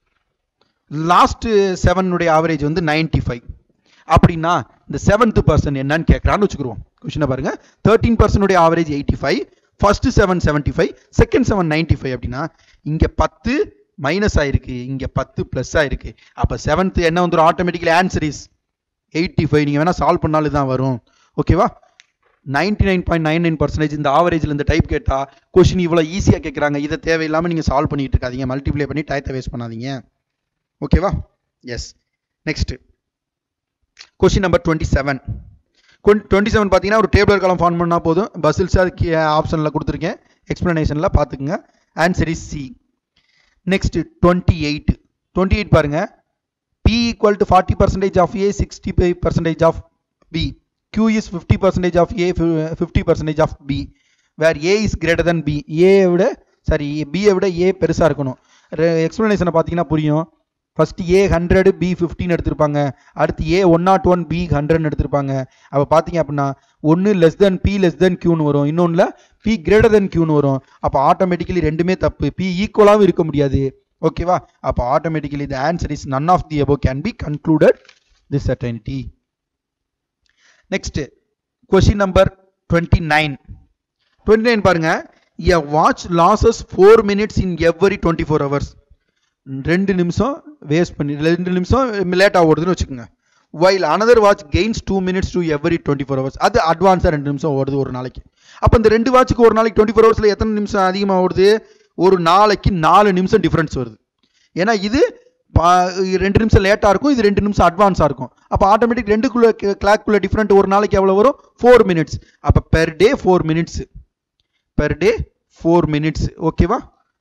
லாஸ்ட் செவனுடைய ஆவரேஜ் வந்து நைன்டி ஃபைவ் அப்படின்னா இந்த செவன்த் பர்சன் என்னன்னு கேட்குறான்னு வச்சுக்கிருவோம் கொஷினை பாருங்க தேர்ட்டீன் பர்சனுடைய average eighty five first seven seventy five second seven ninety five அப்படின்னா இங்கே பத்து மைனஸ் ஆயிருக்கு இங்கே பத்து ப்ளஸ் ஆயிருக்கு அப்போ செவன்த் என்ன வந்துடும் automatically answer is eighty five நீங்கள் வேணால் சால்வ் பண்ணாலும் தான் வரும் ஓகேவா ninety nine point nine nine percentage இந்த ஆவரேஜில் இந்த டைப் கேட்டால் கொஷின் இவ்வளோ ஈஸியாக கேட்குறாங்க இதை தேவையில்லாமல் நீங்கள் சால்வ் பண்ணிட்டு இருக்காதீங்க மல்டிப்ளை பண்ணி டயத்தை வேஸ்ட் பண்ணாதீங்க ஓகேவா yes next question number twenty seven twenty seven பார்த்தீங்கன்னா ஒரு டேபிள் காலம் ஃபார்ம் பண்ணால் போதும் பஸ்ஸில்ஸ் அதுக்கு ஆப்ஷனில் கொடுத்துருக்கேன் எக்ஸ்ப்ளனேஷனில் பார்த்துக்குங்க answer is C next twenty eight twenty eight பாருங்க B equal to forty percentage of A sixty five percentage of B Q is 50 percentage of A, 50 percentage of B, where A is greater than B. A விட sorry B விட A பெருசாக இருக்கணும் எக்ஸ்பிளனேஷனை பார்த்தீங்கன்னா புரியும் first A hundred B fifteen எடுத்திருப்பாங்க அடுத்து A one naught one B ஹண்ட்ரட்னு எடுத்திருப்பாங்க அப்போ பார்த்தீங்க அப்படின்னா ஒன்று less than B less than கியூன்னு வரும் இன்னொன்றில் பி கிரேட்டர் தென் கியூன்னு வரும் அப்போ ஆட்டோமேட்டிக்கலி ரெண்டுமே தப்பு பி ஈக்குவலாகவும் இருக்க முடியாது ஓகேவா அப்போ automatically the answer is none of the above can be concluded this certainty next question number twenty nine twenty nine பாருங்க a watch loses four minutes in every twenty four hours ரெண்டு நிமிஷம் waste பண்ணி ரெண்டு நிமிஷம் லேட்டாக ஓடுதுன்னு வச்சுக்கோங்க while another watch gains two minutes to every twenty four hours அது அட்வான்ஸாக ரெண்டு நிமிஷம் ஓடுது ஒரு நாளைக்கு அப்போ இந்த ரெண்டு வாட்சுக்கு ஒரு நாளைக்கு டுவெண்ட்டி ஃபோர் ஹவர்ஸில் எத்தனை நிமிஷம் அதிகமாக ஓடுது ஒரு நாளைக்கு நாலு நிமிஷம் டிஃப்ரென்ஸ் வருது ஏன்னா இது ரெண்டு நிமிஷம் லேட்டாக இருக்கும் இது ரெண்டு நிமிஷம் அட்வான்ஸாக இருக்கும் அப்போ ஆட்டோமேட்டிக் ரெண்டுக்குள்ள கிளாக்குள்ள டிஃப்ரெண்ட் ஒரு நாளைக்கு எவ்வளோ வரும் ஃபோர் மினிட்ஸ் அப்போ per day four minutes per day four minutes ஓகேவா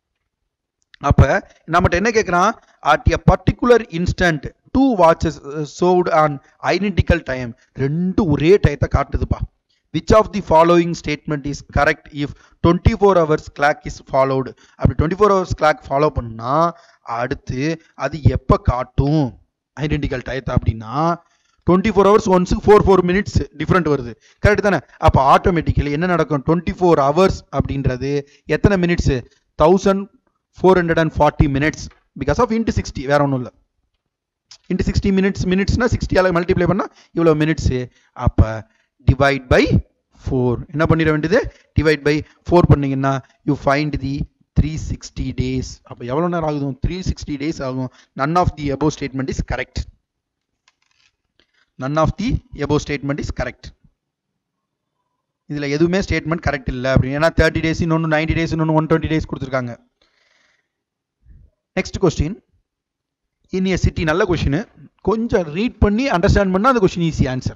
அப்போ நம்மகிட்ட என்ன கேட்குறான் at a particular instant two watches showed on identical time ரெண்டு ஒரே டயத்தை காட்டுதுப்பா which of the following statement is correct if twenty four hours clock is followed அப்படி twenty four hours clock follow பண்ணால் அடுத்து அது எப்போ காட்டும் ஐடென்டிக்கல் டயத்தை அப்படின்னா டுவெண்ட்டி ஃபோர் ஹவர்ஸ் ஒன்ஸுக்கு ஃபோர் ஃபோர் மினிட்ஸ் டிஃப்ரெண்ட் வருது கரெக்ட் தானே அப்போ ஆட்டோமேட்டிக்கலி என்ன நடக்கும் டுவெண்ட்டி ஃபோர் ஹவர்ஸ் அப்படின்றது எத்தனை minutes thousand four hundred and forty minutes because of into sixty வேற ஒன்றும் இல்லை இன்ட்டு சிக்ஸ்டி மினிட்ஸ் மினிட்ஸ்னா சிக்ஸ்டியால் மல்டிப்ளை பண்ணால் இவ்வளோ மினிட்ஸு அப்போ டிவைட் பை ஃபோர் என்ன பண்ணிட வேண்டியது டிவைட் பை ஃபோர் பண்ணிங்கன்னா you find the three sixty days அப்போ எவ்வளோ நேரம் ஆகுதும் த்ரீ சிக்ஸ்டி டேஸ் ஆகும் none of the above statement is correct none of the above statement is correct இதில் எதுவுமே ஸ்டேட்மெண்ட் கரெக்ட் இல்லை அப்படின்னு ஏன்னா தேர்ட்டி டேஸ் இன்னொன்று நைன்டி டேஸ் இன்னொன்று ஒன் டுவெண்ட்டி டேஸ் கொடுத்துருக்காங்க next question in a city நல்ல கொஷின் கொஞ்சம் ரீட் பண்ணி அண்டர்ஸ்டாண்ட் பண்ணால் அந்த question easy answer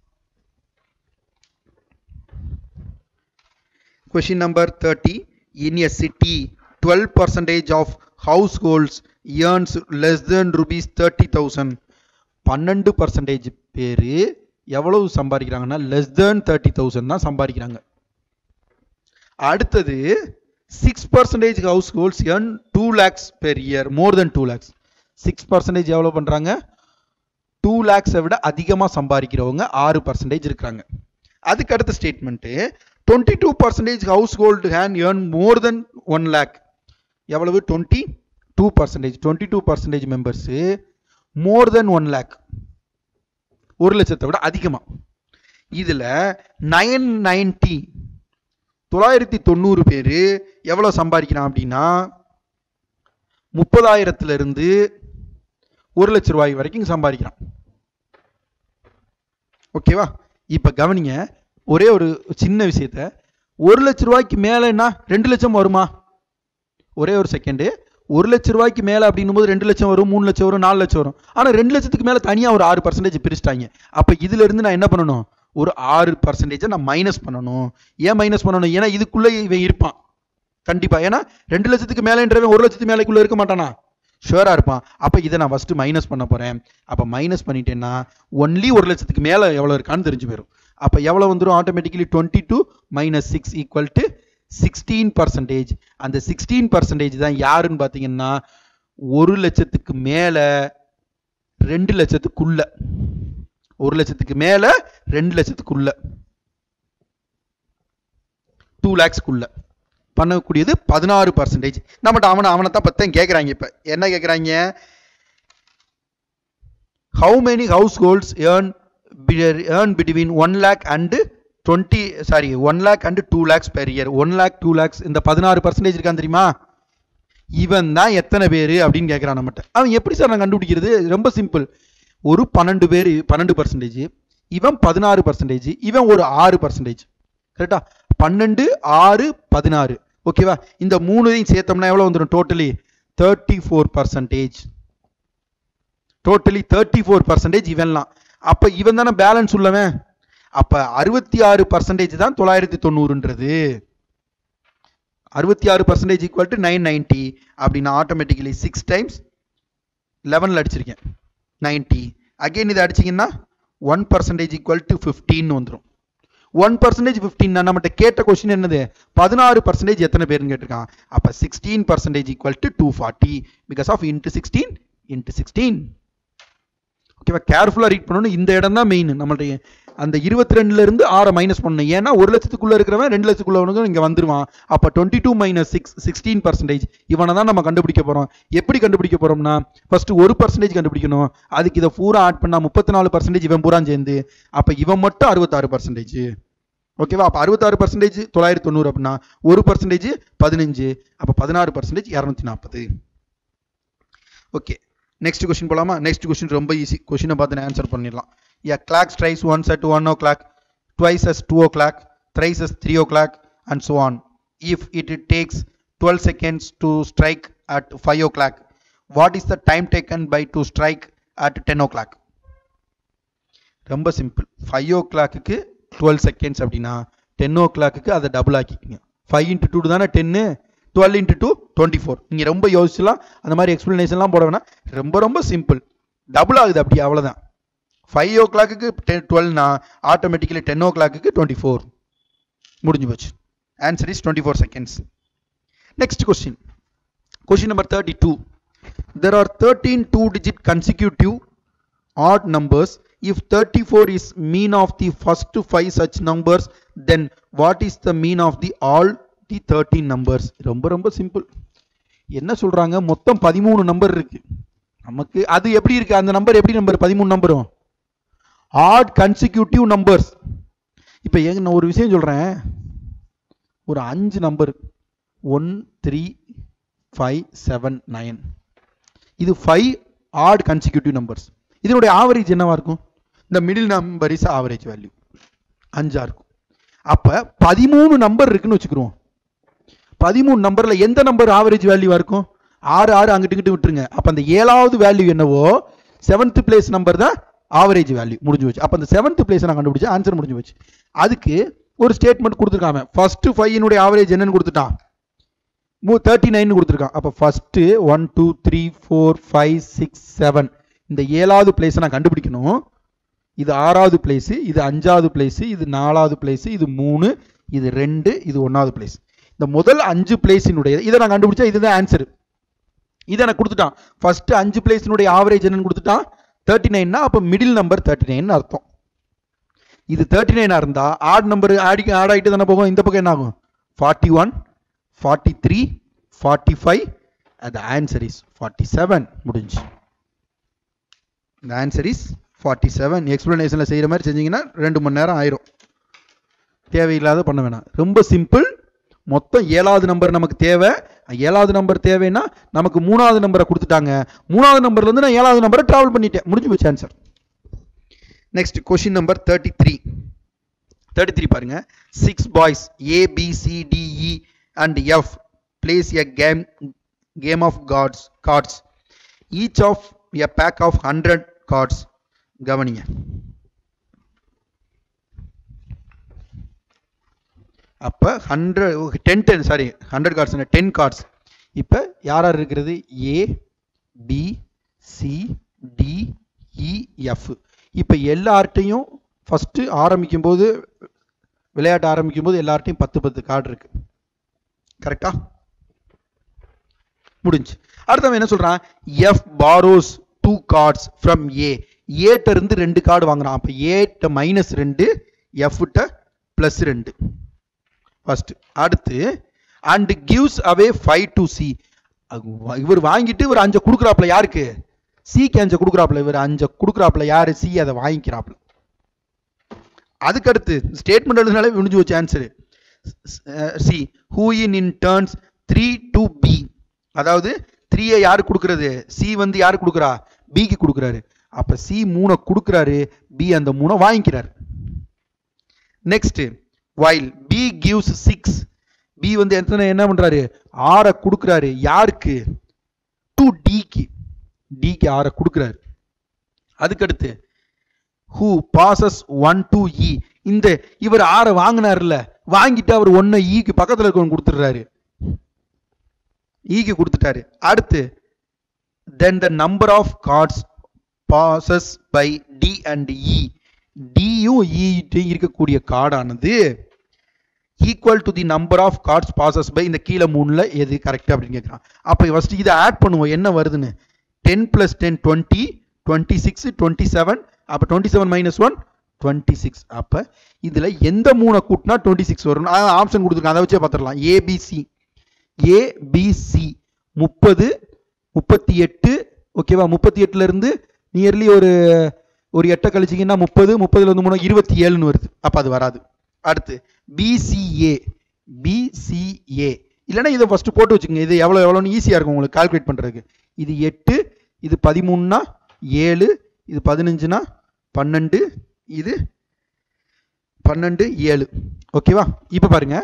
Question number 30. In a city, 12 percentage of households earns less than rupees 30,000. பன்னெண்டு பர்சன்டேஜ் பேர் எவ்வளவு சம்பாதிக்கிறாங்கன்னா லெஸ் தேன் தேர்ட்டி தௌசண்ட் தான் சம்பாதிக்கிறாங்க அடுத்தது six percentage households earn two lakhs per year more than two lakhs six percentage எவ்வளோ பண்ணுறாங்க two லேக்ஸை விட அதிகமாக சம்பாதிக்கிறவங்க ஆறு பர்சன்டேஜ் இருக்கிறாங்க அதுக்கு அடுத்த statement twenty two percentage households ஹேன் earn more than one lakh எவ்வளவு twenty two percentage twenty two percentage members more than one lakh ஒரு லட்சத்தை விட அதிகமாக இதில் நைன் நைன்டி தொள்ளாயிரத்தி தொண்ணூறு பேர் எவ்வளோ சம்பாதிக்கிறான் அப்படின்னா முப்பதாயிரத்துல இருந்து ஒரு லட்ச ரூபாய் வரைக்கும் சம்பாதிக்கிறான் ஓகேவா இப்போ கவனிங்க ஒரே ஒரு சின்ன விஷயத்த ஒரு லட்ச ரூபாய்க்கு மேலேன்னா ரெண்டு லட்சம் வருமா ஒரே ஒரு செகண்டு ஒரு லட்ச ரூபாய்க்கு மேலே அப்படின்னும் போது ரெண்டு லட்சம் வரும் மூணு லட்சம் வரும் நாலு லட்சம் வரும் ஆனால் ரெண்டு லட்சத்துக்கு மேலே தனியாக ஒரு ஆறு பர்சன்டேஜ் பிரிச்சிட்டாங்க அப்போ இதுல இருந்து நான் என்ன பண்ணணும் ஒரு ஆறு பர்சன்டேஜை நான் மைனஸ் பண்ணணும் ஏன் மைனஸ் பண்ணணும் ஏன்னா இதுக்குள்ளே இவன் இருப்பான் கண்டிப்பாக ஏன்னா ரெண்டு லட்சத்துக்கு மேலேன்றவன் ஒரு லட்சத்துக்கு மேலேக்குள்ளே இருக்க மாட்டானா ஷுவராக இருப்பான் அப்போ இதை நான் ஃபஸ்ட்டு மைனஸ் பண்ண போகிறேன் அப்போ மைனஸ் பண்ணிட்டேன்னா ஒன்லி ஒரு லட்சத்துக்கு மேலே எவ்வளோ இருக்கான்னு தெரிஞ்சு போயிடும் அப்போ எவ்வளோ வந்துடும் automatically twenty two minus six equal to sixteen percentage அந்த சிக்ஸ்டீன் பர்சன்டேஜ் தான் யாருன்னு பார்த்தீங்கன்னா ஒரு லட்சத்துக்கு மேலே ரெண்டு லட்சத்துக்குள்ள ஒரு லட்சத்துக்கு மேலே ரெண்டு லட்சத்துக்குள்ள டூ லேக்ஸ்க்குள்ள பண்ணக்கூடியது பதினாறு பர்சன்டேஜ் நம்மகிட்ட அவனை அவனை தான் பத்தேன் கேட்குறாங்க இப்போ என்ன கேட்குறாங்க how many households earn earn between one lakh and twenty sorry one lakh and two lakhs per year one lakh two lakhs இந்த பதினாறு பர்சன்டேஜ் இருக்கான் தெரியுமா இவன் தான் எத்தனை பேர் அப்படின்னு கேட்குறான் நம்மகிட்ட அவன் எப்படி சார் நான் கண்டுபிடிக்கிறது ரொம்ப சிம்பிள் ஒரு பன்னெண்டு பேர் பன்னெண்டு பர்சன்டேஜ் இவன் பதினாறு பர்சன்டேஜ் இவன் ஒரு ஆறு பர்சன்டேஜ் கரெக்டா பன்னெண்டு ஆறு பதினாறு ஓகேவா இந்த மூணுதையும் சேர்த்தோம்னா எவ்வளோ வந்துடும் totally thirty four percentage totally thirty four percentage இவன்லாம் அப்போ இவன் தானே பேலன்ஸ் உள்ளவன் அப்போ அறுபத்தி ஆறு பர்சன்டேஜ் தான் தொள்ளாயிரத்தி தொண்ணூறுன்றது அறுபத்தி ஆறு percentage equal to nine ninety அப்படின்னா ஆட்டோமேட்டிக்கலி சிக்ஸ் டைம்ஸ் லெவனில் அடிச்சிருக்கேன் நைன்ட்டி அகெயின் இதை அடிச்சிங்கன்னா ஒன் பர்சன்டேஜ் ஈக்குவல் டு ஃபிஃப்டின்னு வந்துடும் ஒன் பர்சன்டேஜ் ஃபிஃப்டீன் நம்மகிட்ட கேட்ட கொஸ்டின் என்னது பதினாறு பர்சன்டேஜ் எத்தனை பேருன்னு கேட்டிருக்கான் அப்போ sixteen percentage equal to two forty because of into sixteen into sixteen ஓகேவா கேர்ஃபுல்லாக ரீட் பண்ணணும் இந்த இடம் தான் மெயின் நம்மளுடைய அந்த இருபத்தி ரெண்டுல இருந்து ஆறை மைனஸ் பண்ணணும் ஏன்னா ஒரு லட்சத்துக்குள்ள இருக்கிறவன் ரெண்டு லட்சத்துக்குள்ளவனுக்கு இங்கே வந்துருவான் அப்போ twenty two minus six sixteen percentage இவனை தான் நம்ம கண்டுபிடிக்க போகிறோம் எப்படி கண்டுபிடிக்க போகிறோம்னா ஃபர்ஸ்ட் ஒரு பர்சன்டேஜ் கண்டுபிடிக்கணும் அதுக்கு இதை பூரா ஆட் பண்ணால் முப்பத்தி நாலு பர்சன்டேஜ் இவன் பூரா சேர்ந்து அப்போ இவன் மட்டும் அறுபத்தாறு பர்சன்டேஜ் ஓகேவா அப்போ அறுபத்தாறு பர்சன்டேஜ் தொள்ளாயிரத்தி தொண்ணூறு அப்படின்னா ஒரு பர்சன்டேஜ் பதினஞ்சு அப்போ பதினாறு பர்சன்டேஜ் இரநூத்தி நாற்பது ஓகே நெக்ஸ்ட் கொஸ்டின் போலாமா நெக்ஸ்ட் கொஸ்டின் ரொம்ப ஈஸி கொஸ்டினை பார்த்து ஆன்சர் பண்ணிடலாம் a clock strikes once at 1 o'clock twice as 2 o'clock thrice as 3 o'clock and so on if it takes 12 seconds to strike at 5 o'clock what is the time taken by to strike at 10 o'clock ரொம்ப simple five o'clock twelve seconds அப்படின்னா ten o'clock அதை double ஆக்கிக்கிங்க five into two தானே டென்னு twelve into two twenty four நீங்கள் ரொம்ப யோசிச்சுலாம் அந்த மாதிரி எக்ஸ்ப்ளனேஷன்லாம் போட வேணாம் ரொம்ப ரொம்ப சிம்பிள் டபுள் ஆகுது அப்படி அவ்வளோதான் ஃபைவ் ஓ கிளாக்கு டென் டுவெல்னா automatically ten o'clock twenty four முடிஞ்சு போச்சு answer is twenty four seconds next question question number thirty two there are thirteen two digit consecutive odd numbers if 34 is mean of the first five such numbers then what is the mean of the all the 13 numbers ரொம்ப ரொம்ப simple என்ன சொல்றாங்க மொத்தம் பதிமூணு number இருக்கு நமக்கு அது எப்படி இருக்கு அந்த நம்பர் எப்படி நம்பர் பதிமூணு நம்பரும் ஆட் கன்சிக்யூட்டிவ் நம்பர்ஸ் இப்போ ஏங்க நான் ஒரு விஷயம் சொல்றேன் ஒரு அஞ்சு number one three five seven nine இது ஃபைவ் ஆட் கன்சிக்யூட்டிவ் நம்பர்ஸ் இதனுடைய ஆவரேஜ் என்னவா இருக்கும் இந்த middle number is average value அஞ்சா இருக்கும் அப்ப பதிமூணு நம்பர் இருக்குன்னு வச்சுக்கிறோம் பதிமூணு நம்பர்ல எந்த நம்பர் ஆவரேஜ் வேல்யூவா இருக்கும் ஆறு ஆறு அங்கிட்டு இங்கிட்டு விட்டுருங்க அப்ப அந்த ஏழாவது வேல்யூ என்னவோ செவன்த் பிளேஸ் நம்பர் தான் ஆவரேஜ் வேல்யூ முடிஞ்சு போச்சு அப்ப அந்த செவன்த் பிளேஸ் நான் கண்டுபிடிச்சேன் ஆன்சர் முடிஞ்சு போச்சு அதுக்கு ஒரு ஸ்டேட்மெண்ட் கொடுத்துருக்காங்க ஃபர்ஸ்ட் ஃபைவனுடைய ஆவரேஜ் என்னன்னு கொடுத்துட்டான் மூ தேர்ட்டி நைன் கொடுத்துருக்கான் அப்போ first one two three four five six seven இந்த ஏழாவது பிளேஸை நான் கண்டுபிடிக்கணும் இது ஆறாவது பிளேஸு இது அஞ்சாவது பிளேஸு இது நாலாவது பிளேஸு இது மூணு இது ரெண்டு இது ஒன்றாவது பிளேஸ் இந்த முதல் அஞ்சு பிளேஸினுடைய இதை நான் கண்டுபிடிச்சா இதுதான் ஆன்சர் இதை எனக்கு கொடுத்துட்டான் ஃபர்ஸ்ட் அஞ்சு பிளேஸினுடைய ஆவரேஜ் என்னன்னு கொடுத்துட்டான் தேர்ட்டி நைன்னா அப்போ மிடில் நம்பர் தேர்ட்டி நைன் அர்த்தம் இது தேர்ட்டி நைனாக இருந்தால் ஆட் நம்பர் ஆடி ஆட் ஆகிட்டு தானே போகும் இந்த பக்கம் என்ன ஆகும் forty one forty three forty five the answer is forty seven முடிஞ்சு the answer is forty seven எக்ஸ்பிளனேஷனில் செய்கிற மாதிரி செஞ்சீங்கன்னா ரெண்டு மணி நேரம் ஆயிரும் தேவையில்லாத பண்ண வேணாம் ரொம்ப சிம்பிள் மொத்தம் ஏழாவது நம்பர் நமக்கு தேவை ஏழாவது நம்பர் தேவைன்னா நமக்கு மூணாவது நம்பரை கொடுத்துட்டாங்க மூணாவது நம்பர்லேருந்து நான் ஏழாவது நம்பரை ட்ராவல் பண்ணிட்டேன் முடிஞ்சு போச்சு answer next question number thirty three thirty three பாருங்க six boys A B C D E and F place a game game of cards cards each of a pack of hundred cards கவனிங்க அப்போ hundred ten ten sorry hundred cards ten cards இப்போ யார் யார் இருக்கிறது A B C D E F இப்போ எல்லார்ட்டையும் first ஆரம்பிக்கும் போது விளையாட்டு ஆரம்பிக்கும் போது எல்லார்ட்டையும் பத்து பத்து கார்டு இருக்கு கரெக்டா முடிஞ்சு அடுத்தவன் என்ன சொல்றான் F borrows two cards from A ஏட்ட இருந்து ரெண்டு கார்டு வாங்குறான் அப்போ ஏட்ட மைனஸ் ரெண்டு எஃப்ட்ட ப்ளஸ் ரெண்டு ஃபர்ஸ்ட் அடுத்து and gives away five to C இவர் வாங்கிட்டு இவர் அஞ்சை கொடுக்குறாப்புல யாருக்கு சிக்கு அஞ்சை கொடுக்குறாப்புல இவர் அஞ்சை கொடுக்குறாப்புல யாரு சி அதை வாங்கிக்கிறாப்புல அதுக்கடுத்து ஸ்டேட்மெண்ட் எழுதுனாலே முடிஞ்சு வச்சு answer C who in in turns three to B அதாவது த்ரீயை யாரு கொடுக்கறது சி வந்து யாரு கொடுக்குறா பிக்கு கொடுக்குறாரு அப்ப சி மூணை கொடுக்குறாரு பி அந்த மூணை வாங்கிக்கிறாரு next while B gives six B வந்து எத்தனை என்ன பண்றாரு ஆறை கொடுக்குறாரு யாருக்கு டு டிக்கு டிக்கு ஆறை கொடுக்குறாரு அதுக்கடுத்து who passes one to E இந்த இவர் ஆறை வாங்கினார்ல வாங்கிட்டு அவர் ஒன்ன ஈக்கு பக்கத்துல இருக்கவங்க கொடுத்துடுறாரு ஈக்கு கொடுத்துட்டாரு அடுத்து then the number of cards passes by D and E டியும் இட்டையும் இருக்கக்கூடிய கார்டானது equal to the number of cards passes by இந்த கீழே மூணுல எது கரெக்ட் அப்படின்னு கேட்குறான் அப்போ ஃபர்ஸ்ட் இதை ஆட் பண்ணுவோம் என்ன வருதுன்னு ten plus ten twenty twenty six twenty seven அப்போ twenty seven minus one twenty six அப்போ இதில் எந்த மூணை கூட்டினா டுவெண்ட்டி சிக்ஸ் வரும் ஆப்ஷன் கொடுத்துருக்கேன் அதை வச்சே பார்த்துடலாம் ஏபிசி ஏபிசி முப்பது முப்பத்தி எட்டு ஓகேவா முப்பத்தி எட்டுல இருந்து நியர்லி ஒரு ஒரு எட்டை கழிச்சிங்கன்னா முப்பது முப்பதுல இருந்து மூணு இருபத்தி ஏழுன்னு வருது அப்போ அது வராது அடுத்து பிசிஏ பிசிஏ இல்லைன்னா இதை ஃபர்ஸ்ட் போட்டு வச்சுக்கோங்க இது எவ்வளோ எவ்வளோன்னு ஈஸியாக இருக்கும் உங்களுக்கு கால்குலேட் பண்ணுறதுக்கு இது எட்டு இது பதிமூணுனா ஏழு இது பதினஞ்சுனா பன்னெண்டு இது பன்னெண்டு ஏழு ஓகேவா இப்போ பாருங்க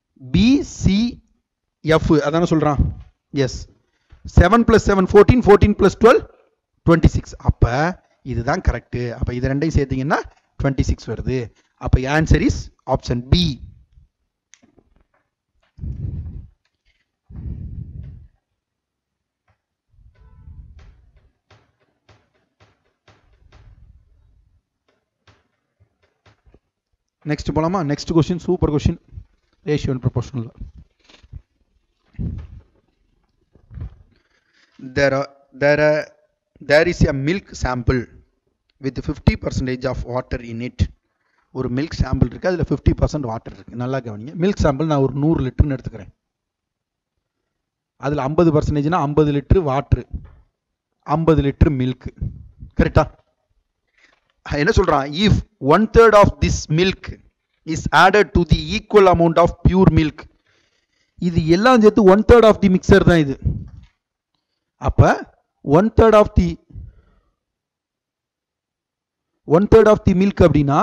பிசிஎஃப் அதானே சொல்கிறான் yes seven plus seven fourteen fourteen plus twelve twenty six அப்போ இதுதான் கரெக்டு அப்போ இது ரெண்டையும் சேர்த்தீங்கன்னா டுவெண்ட்டி சிக்ஸ் வருது அப்போ answer is option B next போலாமா next question super question ratio and proportional there are there are there is a milk sample with 50 percentage of water in it ஒரு milk sample இருக்கு அதில் fifty percent water இருக்கு நல்லா கவனிங்க milk sample நான் ஒரு நூறு லிட்டர்னு எடுத்துக்கிறேன் அதில் ஐம்பது பர்சன்டேஜ்னா ஐம்பது லிட்டர் வாட்ரு ஐம்பது லிட்டர் மில்க் கரெக்டா என்ன சொல்றான் if one third of this milk is added to the equal amount of pure milk இது எல்லாம் சேர்த்து one third of the mixture தான் இது அப்ப one third of the one third of the milk அப்படின்னா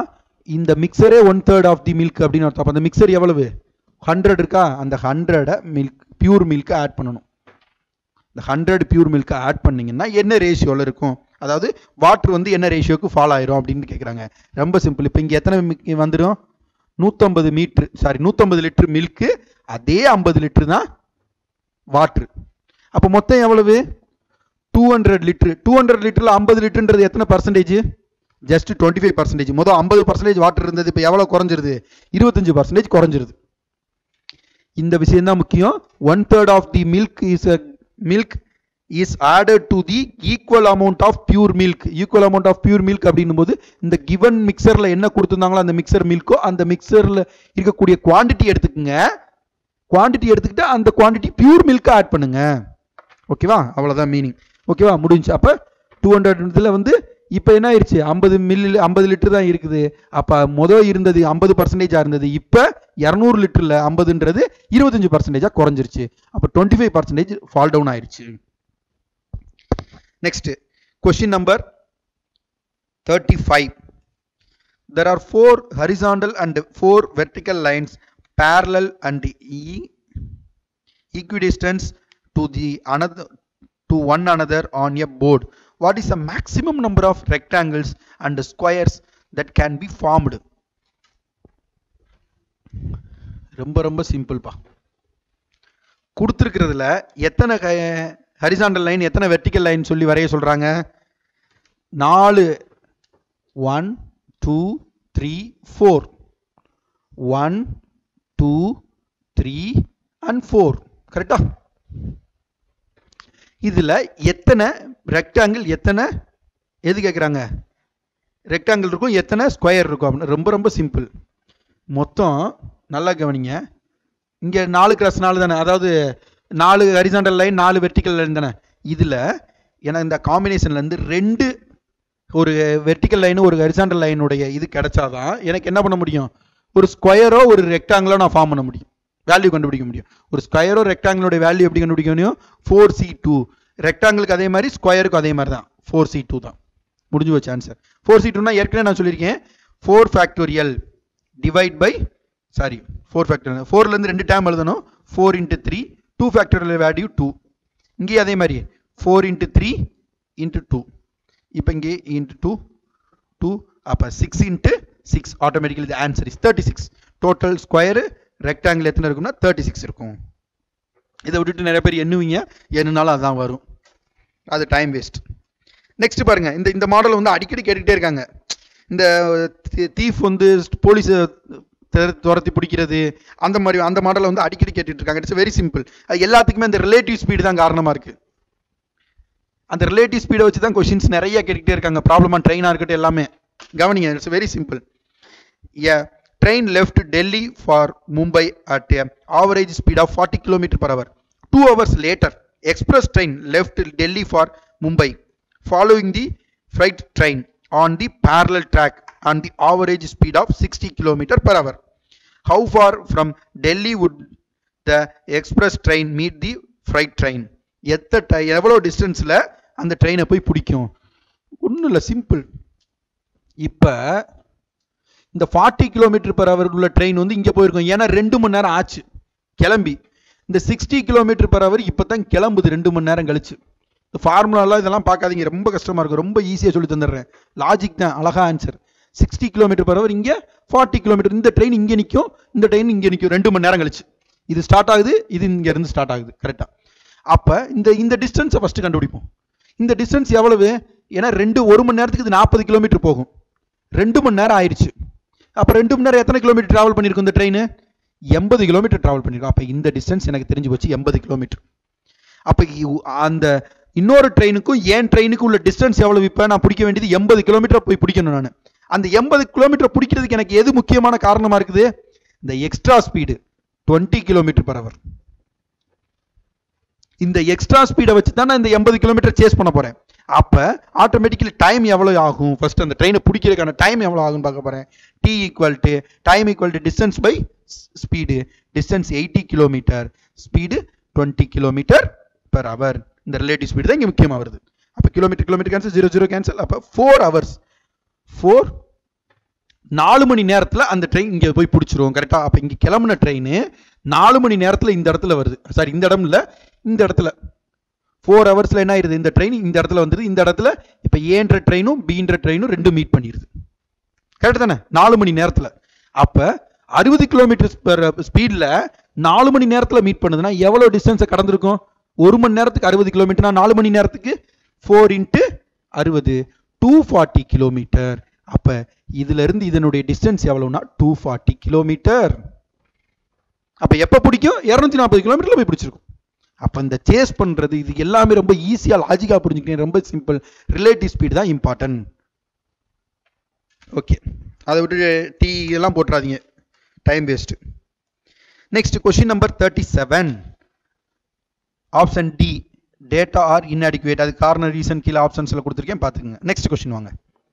இந்த மிக்சரே one third of the milk அப்படின்னு அர்த்தம் அப்போ அந்த மிக்சர் எவ்வளவு ஹண்ட்ரட் இருக்கா அந்த ஹண்ட்ரடை மில்க் பியூர் மில்க்கை ஆட் பண்ணணும் இந்த ஹண்ட்ரட் பியூர் மில்க்கை ஆட் பண்ணீங்கன்னா என்ன ரேஷியோவில் இருக்கும் அதாவது வாட்டர் வந்து என்ன ரேஷியோக்கு ஃபால் ஆயிரும் அப்படின்னு கேட்குறாங்க ரொம்ப சிம்பிள் இப்போ இங்கே எத்தனை mi- வந்துடும் நூற்றம்பது மீட்ரு சாரி நூற்றம்பது லிட்டர் மில்க்கு அதே ஐம்பது லிட்டர் தான் வாட்ரு அப்போ மொத்தம் எவ்வளவு two hundred litre two hundred லிட்டரில் ஐம்பது லிட்டருன்றது எத்தனை percentage just twenty five percentage மொதல் ஐம்பது பர்சன்டேஜ் வாட்டர் இருந்தது இப்போ எவ்வளோ குறைஞ்சிருது இருபத்தஞ்சு பர்சன்டேஜ் குறைஞ்சிருது இந்த விஷயம் தான் முக்கியம் one third of the milk is a milk is added to the equal amount of pure milk equal amount of pure milk அப்படின்னும் போது இந்த கிவன் மிக்சரில் என்ன கொடுத்துருந்தாங்களோ அந்த மிக்சர் மில்க்கோ அந்த மிக்சரில் இருக்கக்கூடிய குவாண்டிட்டி எடுத்துக்கங்க குவாண்டிட்டி எடுத்துக்கிட்டு அந்த குவாண்டிட்டி பியூர் மில்க்கை ஆட் பண்ணுங்க ஓகேவா அவ்வளோதான் மீனிங் ஓகேவா முடிஞ்சு அப்போ டூ ஹண்ட்ரட் இதில் வந்து இப்போ என்ன ஆயிடுச்சு ஐம்பது மில்லி ஐம்பது லிட்டர் தான் இருக்குது அப்போ மொதல் இருந்தது ஐம்பது பர்சன்டேஜாக இருந்தது இப்போ இரநூறு லிட்டரில் ஐம்பதுன்றது இருபத்தஞ்சு பர்சன்டேஜாக குறைஞ்சிருச்சு அப்போ twenty five percentage fall down ஆயிடுச்சு next question number thirty five there are four horizontal and four vertical lines parallel and e equidistant to the another to one another on a board what is the maximum number of rectangles and squares that can be formed ரொம்ப ரொம்ப சிம்பிள்ப்பா கொடுத்துருக்கிறதுல எத்தனை horizontal line எத்தனை vertical line சொல்லி வரைய சொல்றாங்க நாலு one two three four one two three and four கரெக்டா இதில் எத்தனை ரெக்டாங்கிள் எத்தனை எது கேட்குறாங்க ரெக்டாங்கிள் இருக்கும் எத்தனை ஸ்கொயர் இருக்கும் அப்படின்னு ரொம்ப ரொம்ப சிம்பிள் மொத்தம் நல்லா கவனிங்க இங்கே நாலு கிராஸ் நாலு தானே அதாவது நாலு ஹரிசாண்டல் லைன் நாலு வெர்டிக்கல் லைன் தானே இதில் எனக்கு இந்த காம்பினேஷன்லேருந்து ரெண்டு ஒரு வெர்டிக்கல் லைனு ஒரு ஹரிசாண்டல் லைனுடைய இது கிடைச்சாதான் எனக்கு என்ன பண்ண முடியும் ஒரு ஸ்கொயரோ ஒரு ரெக்டாங்கிளோ நான் ஃபார்ம் பண்ண முடியும் வேல்யூ கண்டுபிடிக்க முடியும் ஒரு ஸ்கொயரோ ரெக்டாங்கிளோட வேல்யூ எப்படி கண்டுபிடிக்க முடியும் ஃபோர் சி டூ ரெக்டாங்கிளுக்கு அதே மாதிரி ஸ்கொயருக்கும் அதே மாதிரி தான் ஃபோர் சி டூ தான் முடிஞ்சு வச்ச ஆன்சர் ஃபோர் சி டூனா ஏற்கனவே நான் சொல்லியிருக்கேன் four factorial divide by sorry four factorial ஃபோர்லேருந்து ரெண்டு டேம் எழுதணும் four into three two factorial value two இங்கேயும் அதே மாதிரி four into three into two இப்போ இங்கே இன்ட்டு டூ டூ அப்போ six into six automatically the answer is thirty six total square rectangle எத்தனை இருக்கும்னா தேர்ட்டி சிக்ஸ் இருக்கும் இதை விட்டுட்டு நிறைய பேர் எண்ணுவீங்க எண்ணுனாலும் அதான் வரும் அது டைம் வேஸ்ட் நெக்ஸ்ட் பாருங்க இந்த இந்த மாடல் வந்து அடிக்கடி கேட்டுக்கிட்டே இருக்காங்க இந்த தீஃப் வந்து போலீஸை துரத்தி பிடிக்கிறது அந்த மாதிரி அந்த மாடலை வந்து அடிக்கடி கேட்டுட்டு இருக்காங்க இட்ஸ் வெரி சிம்பிள் அது எல்லாத்துக்குமே அந்த ரிலேட்டிவ் ஸ்பீடு தான் காரணமாக இருக்கு அந்த ரிலேட்டிவ் ஸ்பீடை வச்சு தான் கொஷின்ஸ் நிறைய கேட்டுக்கிட்டே இருக்காங்க ப்ராப்ளமாக ட்ரெயினாக இருக்கட்டும் எல்லாமே கவனிங்க it's very simple a train left Delhi for Mumbai at average speed of forty kilometre per hour two hours later express train left Delhi for Mumbai following the freight train on the parallel track on the average speed of 60 km per hour. How far from Delhi would the express train meet the freight train? எத்த ti- எவ்வளோ டிஸ்டன்ஸில் அந்த ட்ரெயினை போய் பிடிக்கும் ஒன்றும் இல்லை simple இப்போ இந்த ஃபார்ட்டி கிலோமீட்டர் பர் ஹவர் உள்ள ட்ரெயின் வந்து இங்கே போயிருக்கும் ஏன்னா ரெண்டு மணி நேரம் ஆச்சு கிளம்பி இந்த சிக்ஸ்டி கிலோமீட்டர் பர் ஹவர் இப்போ தான் கிளம்புது ரெண்டு மணி நேரம் கழிச்சு இந்த ஃபார்முலாலாம் இதெல்லாம் பார்க்காதீங்க ரொம்ப கஷ்டமாக இருக்கும் ரொம்ப ஈஸியாக சொல்லி தந்துடுறேன் லாஜிக் தான் அழகா answer sixty kilometre per hour இங்கே ஃபார்ட்டி கிலோமீட்டர் இந்த ட்ரெயின் இங்கே நிற்கும் இந்த ட்ரெயின் இங்கே நிற்கும் ரெண்டு மணி நேரம் கழிச்சு இது ஸ்டார்ட் ஆகுது இது இங்க இருந்து ஸ்டார்ட் ஆகுது கரெக்டாக அப்போ இந்த இந்த டிஸ்டன்ஸை ஃபஸ்ட்டு கண்டுபிடிப்போம் இந்த டிஸ்டன்ஸ் எவ்வளவு ஏன்னா ரெண்டு ஒரு மணி நேரத்துக்கு இது நாற்பது கிலோமீட்டர் போகும் ரெண்டு மணி நேரம் ஆயிடுச்சு அப்போ ரெண்டு மணி நேரம் எத்தனை கிலோமீட்டர் ட்ராவல் பண்ணியிருக்கும் இந்த ட்ரெயின் எண்பது கிலோமீட்டர் ட்ராவல் பண்ணியிருக்கோம் அப்போ இந்த டிஸ்டன்ஸ் எனக்கு தெரிஞ்சு போச்சு எண்பது கிலோமீட்டர் அப்போ இ- அந்த இன்னொரு ட்ரெயினுக்கும் ஏன் ட்ரெயினுக்கும் உள்ள டிஸ்டன்ஸ் எவ்வளவு இப்போ நான் பிடிக்க வேண்டியது எண்பது கிலோமீட்டர் போய் பிடிக்கணும் நான் அந்த எண்பது கிலோமீட்டர் பிடிக்கிறதுக்கு எனக்கு எது முக்கியமான காரணமா இருக்குது இந்த extra speed twenty kilometre per hour இந்த எக்ஸ்ட்ரா ஸ்பீடை வச்சு தான் நான் இந்த எண்பது கிலோமீட்டர் சேஸ் பண்ண போறேன் அப்ப ஆட்டோமேட்டிக்கலி டைம் எவ்வளவு ஆகும் ஃபர்ஸ்ட் அந்த ட்ரெயினை பிடிக்கிறதுக்கான டைம் எவ்வளவு ஆகும் பார்க்க போறேன் T equal to time equal to distance by speed distance eighty kilometre speed twenty kilometre per hour இந்த ரிலேட்டிவ் ஸ்பீடு தான் இங்கே முக்கியமாக வருது அப்போ kilometre kilometre cancel zero zero cancel அப்போ ஃபோர் ஹவர்ஸ் ஃபோர் நாலு மணி நேரத்துல அந்த ட்ரெயின் இங்க போய் பிடிச்சிரும் கரெக்டா அப்ப இங்க கிளம்புன ட்ரெயின் நாலு மணி நேரத்துல இந்த இடத்துல வருது சாரி இந்த இடம் இல்ல இந்த இடத்துல ஃபோர் ஹவர்ஸ்ல என்ன ஆயிருது இந்த ட்ரெயின் இந்த இடத்துல வந்துருது இந்த இடத்துல இப்ப ஏன்ற ட்ரெயினும் பீன்ற ட்ரெயினும் ரெண்டும் மீட் பண்ணிடுது கரெக்ட் தானே நாலு மணி நேரத்துல அப்ப அறுபது கிலோமீட்டர் ஸ்பீட்ல நாலு மணி நேரத்துல மீட் பண்ணுதுன்னா எவ்வளவு டிஸ்டன்ஸை கடந்திருக்கும் ஒரு மணி நேரத்துக்கு அறுபது கிலோமீட்டர்னா நாலு மணி நேரத்துக்கு ஃபோர் இன்ட்டு அறுபது டூ ஃபார்ட்டி கிலோமீட்டர் அப்ப இதுல இருந்து இதனுடைய டிஸ்டன்ஸ் எவ்வளவுனா டூ ஃபார்ட்டி கிலோமீட்டர் அப்ப எப்ப பிடிக்கும் இருநூத்தி நாற்பது கிலோமீட்டர்ல போய் பிடிச்சிருக்கும் அப்ப இந்த சேஸ் பண்றது இது எல்லாமே ரொம்ப ஈஸியா லாஜிக்கா புரிஞ்சுக்கிறேன் ரொம்ப சிம்பிள் ரிலேட்டிவ் ஸ்பீட் தான் இம்பார்ட்டன்ட் ஓகே அதை விட்டு டி எல்லாம் போட்டுறாதீங்க time waste next question number thirty seven option D data are inadequate அது காரணம் ரீசன் கீழே ஆப்ஷன்ஸில் கொடுத்துருக்கேன் பார்த்துக்கங்க நெக்ஸ்ட் கொஸ்டின் வாங்க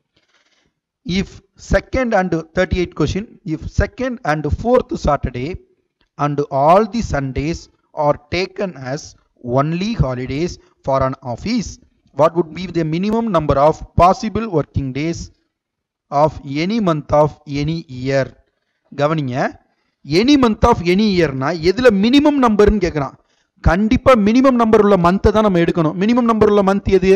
if second and thirty eight question if second and fourth Saturday and all the Sundays are taken as only holidays for an office what would be the minimum number of possible working days of any month of any year கவனிங்க any month of any இயர்னா எதுல minimum நம்பர்னு கேட்குறான் கண்டிப்பா minimum number உள்ள மந்த்தை தான் நம்ம எடுக்கணும் மினிமம் நம்பர் உள்ள மந்த் எது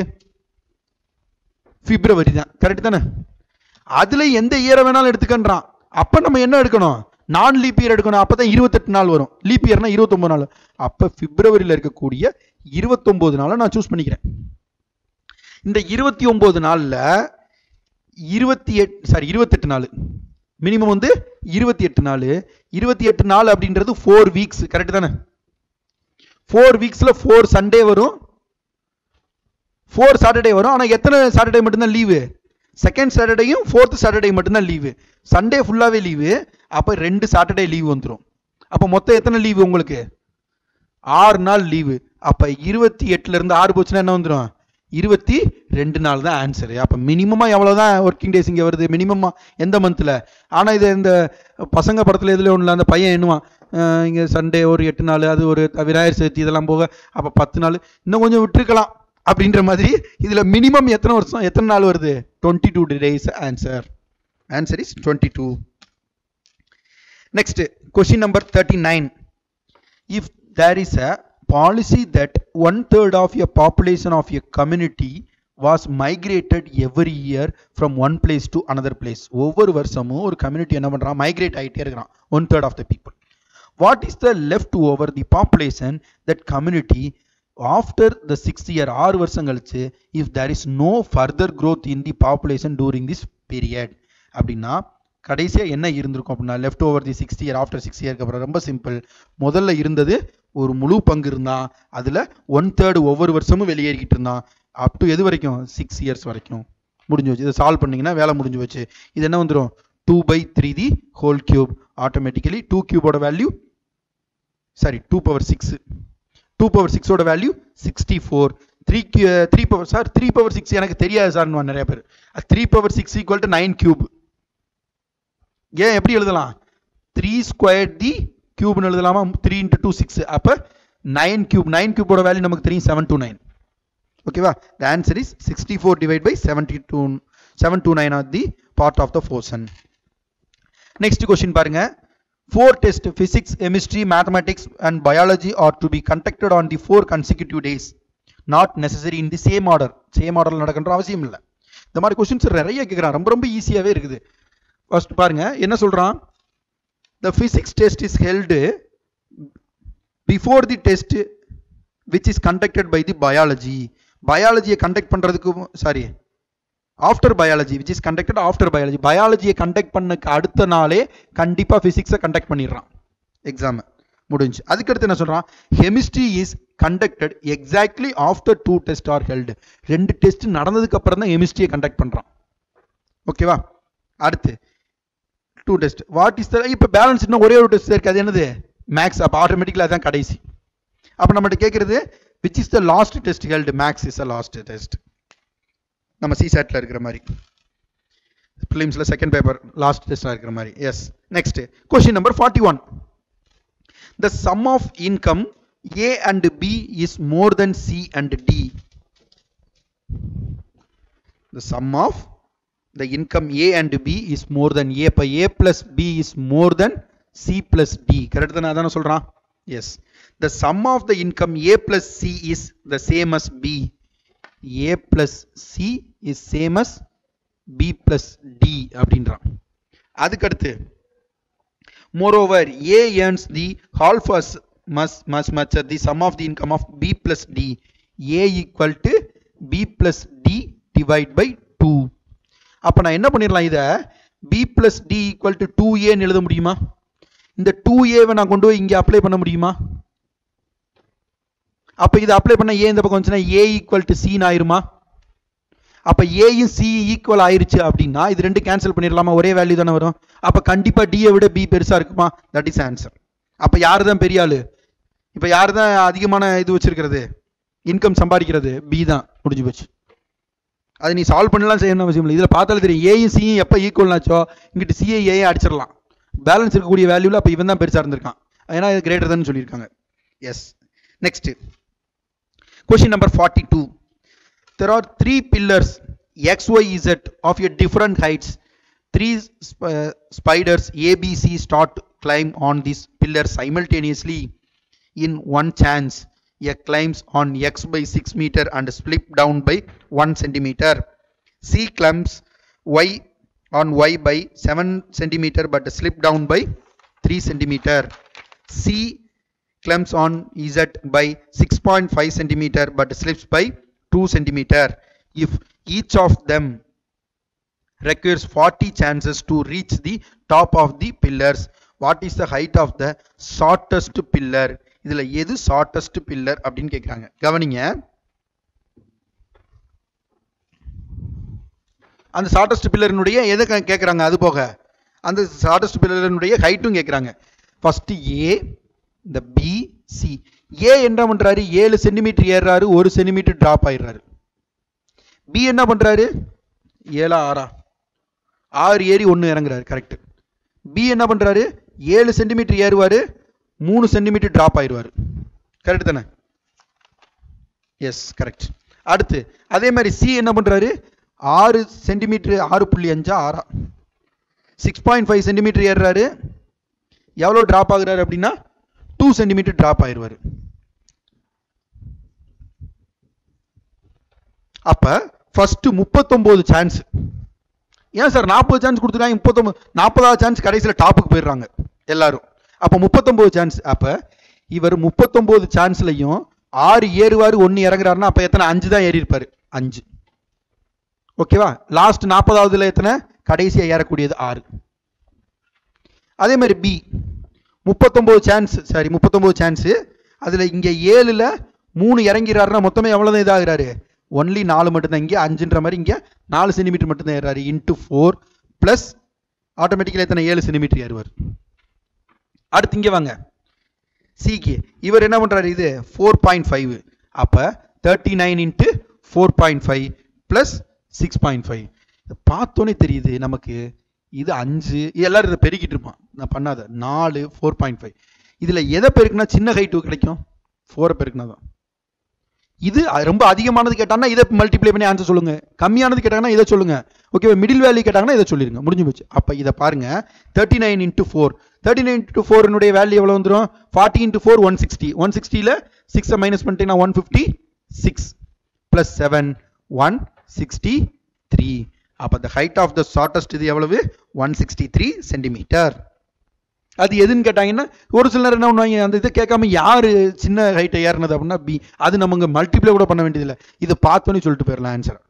பிப்ரவரி தான் கரெக்ட் தானே அதுல எந்த இயரை வேணாலும் எடுத்துக்கன்றான் அப்ப நம்ம என்ன எடுக்கணும் நான் லீப் இயர் எடுக்கணும் அப்பதான் இருபத்தெட்டு நாள் வரும் லீப் இயர்னா இருபத்தொன்பது நாள் அப்ப பிப்ரவரியில் இருக்கக்கூடிய இருபத்தொன்பது நாளை நான் சூஸ் பண்ணிக்கிறேன் இந்த இருபத்தி ஒன்பது நாள்ல இருபத்தி எட் சாரி இருபத்தெட்டு நாள் மினிமம் வந்து இருபத்தி எட்டு நாள் இருபத்தி எட்டு நாள் அப்படின்றது ஃபோர் வீக்ஸ் கரெக்ட் தானே ஃபோர் வீக்ஸில் ஃபோர் சண்டே வரும் ஃபோர் சாட்டர்டே வரும் ஆனால் எத்தனை சாட்டர்டே மட்டும்தான் லீவு செகண்ட் சாட்டர்டேயும் ஃபோர்த் சாட்டர்டே மட்டும்தான் லீவு சண்டே ஃபுல்லாகவே லீவு அப்போ ரெண்டு சாட்டர்டே லீவு வந்துடும் அப்போ மொத்தம் எத்தனை லீவு உங்களுக்கு ஆறு நாள் லீவு அப்போ இருபத்தி எட்டுலேருந்து ஆறு போச்சுன்னா என்ன வந்துடும் இருபத்தி ரெண்டு நாள் தான் ஆன்சரு அப்போ மினிமமாக எவ்வளோ தான் ஒர்க்கிங் டேஸ் இங்கே வருது மினிமமாக எந்த மந்தில் ஆனால் இது இந்த பசங்க படத்தில் எதுல ஒன்றில் அந்த பையன் எண்ணுவான் இங்கே சண்டே ஒரு எட்டு நாள் அது ஒரு விநாயகர் சதுர்த்தி இதெல்லாம் போக அப்போ பத்து நாள் இன்னும் கொஞ்சம் விட்டுருக்கலாம் அப்படின்ற மாதிரி இதில் மினிமம் எத்தனை வருஷம் எத்தனை நாள் வருது twenty two days answer answer is twenty two next question number thirty nine if there is a policy that one third of your population of your community was migrated every year from one place to another place ஒவ்வொரு வருஷமும் ஒரு community என்ன பண்றான் migrate ஆகிட்டே இருக்கிறான் one third of the people what is the left over the population that community after the sixth year ஆறு வருஷம் கழிச்சு if there is no further growth in the population during this period அப்படின்னா கடைசியாக என்ன இருந்திருக்கும் அப்படின்னா left over the sixth year after six இயர்க்கு அப்புறம் ரொம்ப சிம்பிள் முதல்ல இருந்தது ஒரு முழு பங்கு இருந்தான் அதில் ஒன் தேர்டு ஒவ்வொரு வருஷமும் வெளியேறிக்கிட்டு இருந்தான் அப் டு எது வரைக்கும் சிக்ஸ் இயர்ஸ் வரைக்கும் முடிஞ்சு வச்சு இதை சால்வ் பண்ணீங்கன்னா வேலை முடிஞ்சு வச்சு இது என்ன வந்துடும் two by three the whole cube automatically two கியூபோட value sorry two power six two power சிக்ஸோட value sixty four three three power sir three power six எனக்கு தெரியாது சார்னு நிறைய பேர் three power six equal to nine cube ஏன் எப்படி எழுதலாம் த்ரீ ஸ்கொயர் தி கியூப்னு எழுதலாமா த்ரீ இன்ட்டு டூ சிக்ஸ் அப்போ நைன் கியூப் நைன் கியூபோட வேல்யூ நமக்கு தெரியும் செவன் டூ நைன் ஓகேவா the answer is sixty four divide by seventy two seven two nine are the part of the portion next question பாருங்க four test physics chemistry mathematics and biology are to be conducted on the four consecutive days not necessary in the same order same order நடக்கின்ற அவசியம் இல்லை இந்த மாதிரி questions நிறைய கேட்குறான் ரொம்ப ரொம்ப ஈஸியாகவே இருக்குது ஃபர்ஸ்ட் பாருங்க என்ன சொல்றான் the physics test is held before the test which is conducted by the biology பயாலஜியை கண்டக்ட் பண்றதுக்கு sorry after biology which is conducted after biology பயாலஜியை கண்டக்ட் பண்ணக்கு அடுத்த நாளே கண்டிப்பா பிசிக்ஸை கண்டக்ட் பண்ணிடுறான் எக்ஸாம் முடிஞ்சு அதுக்கடுத்து என்ன சொல்றான் chemistry is conducted exactly after two test are held ரெண்டு டெஸ்ட் நடந்ததுக்கு அப்புறம் தான் கெமிஸ்ட்ரியை கண்டக்ட் பண்றான் ஓகேவா அடுத்து two test what is the இப்போ பேலன்ஸ் இன்னும் ஒரே ஒரு டெஸ்ட் இருக்கு அது என்னது மேக்ஸ் அப்போ ஆட்டோமேட்டிக்கலாக அதான் கடைசி அப்போ நம்மகிட்ட கேட்குறது which is the last test held maths is a last test நம்ம சிசேட்டில் இருக்கிற மாதிரி ஃபிலிம்ஸில் செகண்ட் பேப்பர் லாஸ்ட் டெஸ்ட்டாக இருக்கிற மாதிரி yes next question number forty one the sum of income A and B is more than C and D the sum of the income A and B is more than A அப்ப A plus B is more than C plus D correct தானே அதானே சொல்றான் yes the sum of the income A plus C is the same as B A plus C is same as B plus D அப்படின்றான் அதுக்கடுத்து moreover A earns the half as much much much as the sum of the income of B plus D A equal to B plus D divide by 2 அப்ப நான் என்ன பண்ணிடலாம் இதை B plus D equal to 2A ன்னு எழுத முடியுமா இந்த 2A வை நான் கொண்டு போய் இங்க அப்ளை பண்ண முடியுமா அப்ப இதை அப்ளை பண்ண A இந்த பக்கம் வந்துச்சுன்னா A equal to C ன்னு ஆயிருமா அப்ப ஏயும் சி ஈக்குவல் ஆயிருச்சு அப்படின்னா இது ரெண்டு கேன்சல் பண்ணிடலாமா ஒரே வேல்யூ தானே வரும் அப்ப கண்டிப்பா டியை விட பி பெருசா இருக்குமா தட் இஸ் ஆன்சர் அப்ப யாரு தான் பெரிய ஆளு இப்ப யாரு தான் அதிகமான இது வச்சிருக்கிறது இன்கம் சம்பாதிக்கிறது பி தான் முடிஞ்சு போச்சு அது நீ சால்வ் பண்ணலாம் செய்யணும் அவசியம் இல்லை இதுல பார்த்தாலும் தெரியும் ஏயும் சியும் எப்ப ஈக்குவல் ஆச்சோ இங்கிட்டு சிஐ ஏஐ அடிச்சிடலாம் பேலன்ஸ் இருக்கக்கூடிய வேல்யூல அப்ப இவன் தான் பெருசா இருந்திருக்கான் ஏன்னா இது கிரேட்டர் தான் சொல்லியிருக்காங்க yes next question number forty two there are three pillars x y z of a different heights three sp- uh, spiders a b c start to climb on this pillar simultaneously in one chance a climbs on x by 6 meter and slip down by 1 centimeter c climbs y on y by 7 centimeter but slip down by 3 centimeter c climbs on z by 6.5 centimeter but slips by 2 centimeter if each of them requires 40 chances to reach the top of the pillars what is the height of the shortest pillar இதுல எது shortest pillar அப்படின்னு கேக்குறாங்க கவனிங்க அந்த shortest பில்லரினுடைய எதை K- கேக்குறாங்க அது போக அந்த ஷார்டஸ்ட் பில்லரினுடைய ஹைட்டும் கேக்குறாங்க ஃபர்ஸ்ட் ஏ இந்த பி சி ஏ என்ன பண்றாரு ஏழு சென்டிமீட்டர் ஏறுறாரு ஒரு சென்டிமீட்டர் டிராப் ஆயிடுறாரு பி என்ன பண்றாரு ஏழா ஆறா ஆறு ஏறி ஒன்று இறங்குறாரு கரெக்ட் பி என்ன பண்றாரு ஏழு சென்டிமீட்டர் ஏறுவாரு மூணு சென்டிமீட்டர் டிராப் ஆயிடுவாரு கரெக்ட் தானே எஸ் கரெக்ட் அடுத்து அதே மாதிரி சி என்ன பண்றாரு ஆறு சென்டிமீட்டர் ஆறு புள்ளி அஞ்சா ஆறா சிக்ஸ் பாயிண்ட் ஃபைவ் சென்டிமீட்டர் ஏறுறாரு எவ்வளோ டிராப் ஆகுறாரு அப்படின்னா டூ சென்டிமீட்டர் டிராப் ஆயிடுவாரு அப்ப ஃபர்ஸ்ட் முப்பத்தொன்பது சான்ஸ் ஏன் சார் நாற்பது சான்ஸ் கொடுத்துருக்காங்க முப்பத்தொன்பது நாற்பதாவது சான்ஸ் கடைசியில் டாப்புக்கு போயிடுறாங்க எல்லாரும் அப்போ முப்பத்தொன்பது சான்ஸ் அப்ப இவர் முப்பத்தொன்பது சான்ஸ்லையும் ஆறு ஏறுவாரு ஒன்று இறங்குறாருன்னா அப்போ எத்தனை அஞ்சு தான் ஏறி இருப்பாரு அஞ்சு ஓகேவா லாஸ்ட் நாற்பதாவதுல எத்தனை கடைசியா ஏறக்கூடியது ஆறு அதே மாதிரி பி முப்பத்தொம்போது சான்ஸ் சாரி முப்பத்தொம்போது சான்ஸு அதில் இங்கே ஏழில் மூணு இறங்கிறாருன்னா மொத்தமே எவ்வளோ இதாகிறாரு ஒன்லி நாலு மட்டும்தான் இங்கே அஞ்சுன்ற மாதிரி இங்கே நாலு சென்டிமீட்டர் மட்டும்தான் ஏறாரு இன்ட்டு ஃபோர் ப்ளஸ் ஆட்டோமேட்டிக்கலி எத்தனை ஏழு சென்டிமீட்டர் ஏறுவார் அடுத்து இங்கே வாங்க சிக்கு இவர் என்ன பண்ணுறாரு இது ஃபோர் பாயிண்ட் ஃபைவ் அப்போ thirty nine into four point five plus six point five பார்த்தோன்னே தெரியுது நமக்கு இது அஞ்சு எல்லாரும் இதை பெருக்கிட்டு இருப்பான் நான் பண்ணாத நாலு ஃபோர் பாயிண்ட் ஃபைவ் இதில் எதை பெருக்குனா சின்ன ஹைட்டு கிடைக்கும் ஃபோரை பெருக்குனா தான் இது அ- ரொம்ப அதிகமானது கேட்டாங்கன்னா இதை மல்டிப்ளை பண்ணி ஆன்சர் சொல்லுங்க கம்மியானது கேட்டாங்கன்னா இதை சொல்லுங்க ஓகே மிடில் வேல்யூ கேட்டாங்கன்னா இதை சொல்லிருங்க முடிஞ்சு போச்சு அப்போ இதை பாருங்க thirty nine into four thirty nine into ஃபோர்னுடைய வேல்யூ எவ்வளோ வந்துடும் forty into four one sixty one சிக்ஸ்டியில் சிக்ஸை மைனஸ் பண்ணிட்டீங்கன்னா one fifty six plus seven one sixty three அப்போ the height of the shortest இது எவ்வளவு ஒன் சிக்ஸ்டி த்ரீ சென்டிமீட்டர் அது எதுன்னு கேட்டாங்கன்னா ஒரு சில நேரம் என்ன பண்ணுவாங்க அந்த இதை கேட்காம யாரு சின்ன ஹைட்டை ஏறினது அப்படின்னா பி அது நமக்கு மல்டிப்ளை கூட பண்ண வேண்டியதில்லை இதை பார்த்தோன்னே சொல்லிட்டு போயிடலாம் ஆன்சர்